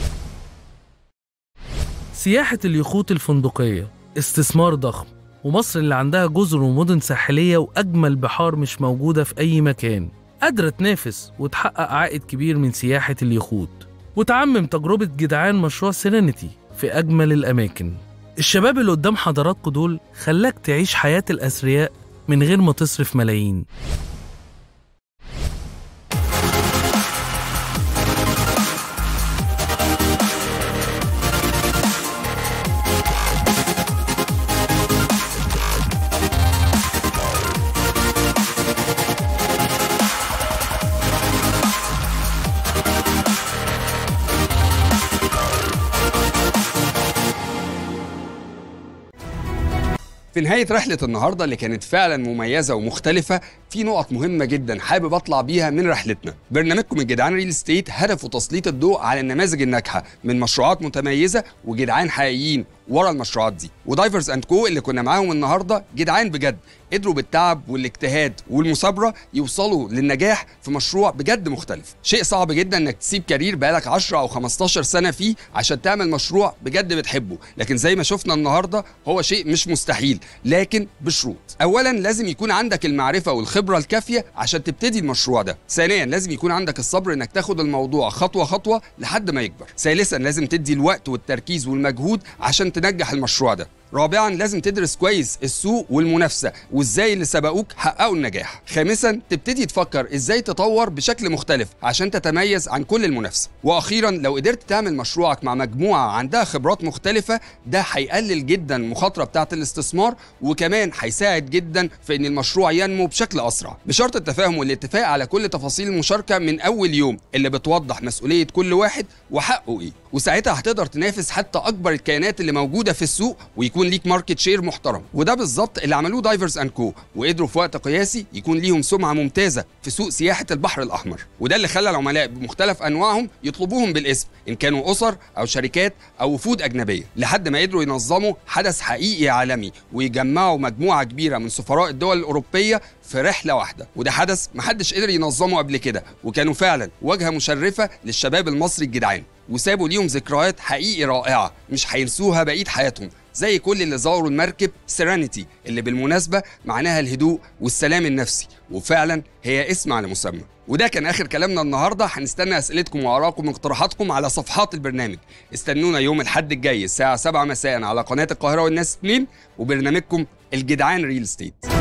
Speaker 9: سياحة اليخوت الفندقية استثمار ضخم ومصر اللي عندها جزر ومدن ساحلية وأجمل بحار مش موجودة في أي مكان قادرة تنافس وتحقق عائد كبير من سياحة اليخوت وتعمم تجربة جدعان مشروع سيرينيتي في أجمل الأماكن الشباب اللي قدام حضراتكم دول خلاك تعيش حياة الأثرياء من غير ما تصرف ملايين
Speaker 4: في نهاية رحلة النهاردة اللي كانت فعلا مميزة ومختلفة في نقط مهمة جدا حابب أطلع بيها من رحلتنا برنامجكم الجدعان ريل ستيت هدفه تسليط الضوء على النماذج الناجحة من مشروعات متميزة وجدعان حقيقيين ورا المشروعات دي ودايفرز اند كو اللي كنا معاهم النهارده جدعان بجد قدروا بالتعب والاجتهاد والمثابره يوصلوا للنجاح في مشروع بجد مختلف شيء صعب جدا انك تسيب كارير بقالك 10 او 15 سنه فيه عشان تعمل مشروع بجد بتحبه لكن زي ما شفنا النهارده هو شيء مش مستحيل لكن بشروط اولا لازم يكون عندك المعرفه والخبره الكافيه عشان تبتدي المشروع ده ثانيا لازم يكون عندك الصبر انك تاخد الموضوع خطوه خطوه لحد ما يكبر ثالثا لازم تدي الوقت والتركيز والمجهود عشان تنجح المشروع ده رابعا لازم تدرس كويس السوق والمنافسه وازاي اللي سبقوك حققوا النجاح خامسا تبتدي تفكر ازاي تطور بشكل مختلف عشان تتميز عن كل المنافسه واخيرا لو قدرت تعمل مشروعك مع مجموعه عندها خبرات مختلفه ده هيقلل جدا المخاطره بتاعه الاستثمار وكمان هيساعد جدا في ان المشروع ينمو بشكل اسرع بشرط التفاهم والاتفاق على كل تفاصيل المشاركه من اول يوم اللي بتوضح مسؤوليه كل واحد وحقه ايه وساعتها هتقدر تنافس حتى اكبر الكيانات اللي موجوده في السوق ويكون ليك ماركت شير محترم وده بالظبط اللي عملوه دايفرز اند كو وقدروا في وقت قياسي يكون ليهم سمعه ممتازه في سوق سياحه البحر الاحمر وده اللي خلى العملاء بمختلف انواعهم يطلبوهم بالاسم ان كانوا اسر او شركات او وفود اجنبيه لحد ما قدروا ينظموا حدث حقيقي عالمي ويجمعوا مجموعه كبيره من سفراء الدول الاوروبيه في رحله واحده وده حدث محدش قدر ينظمه قبل كده وكانوا فعلا واجهه مشرفه للشباب المصري الجدعان وسابوا ليهم ذكريات حقيقي رائعه مش هينسوها بقيه حياتهم زي كل اللي زاروا المركب سيرانيتي اللي بالمناسبه معناها الهدوء والسلام النفسي وفعلا هي اسم على مسمى وده كان اخر كلامنا النهارده هنستنى اسئلتكم وارائكم واقتراحاتكم على صفحات البرنامج استنونا يوم الاحد الجاي الساعه 7 مساء على قناه القاهره والناس 2 وبرنامجكم الجدعان ريل ستيت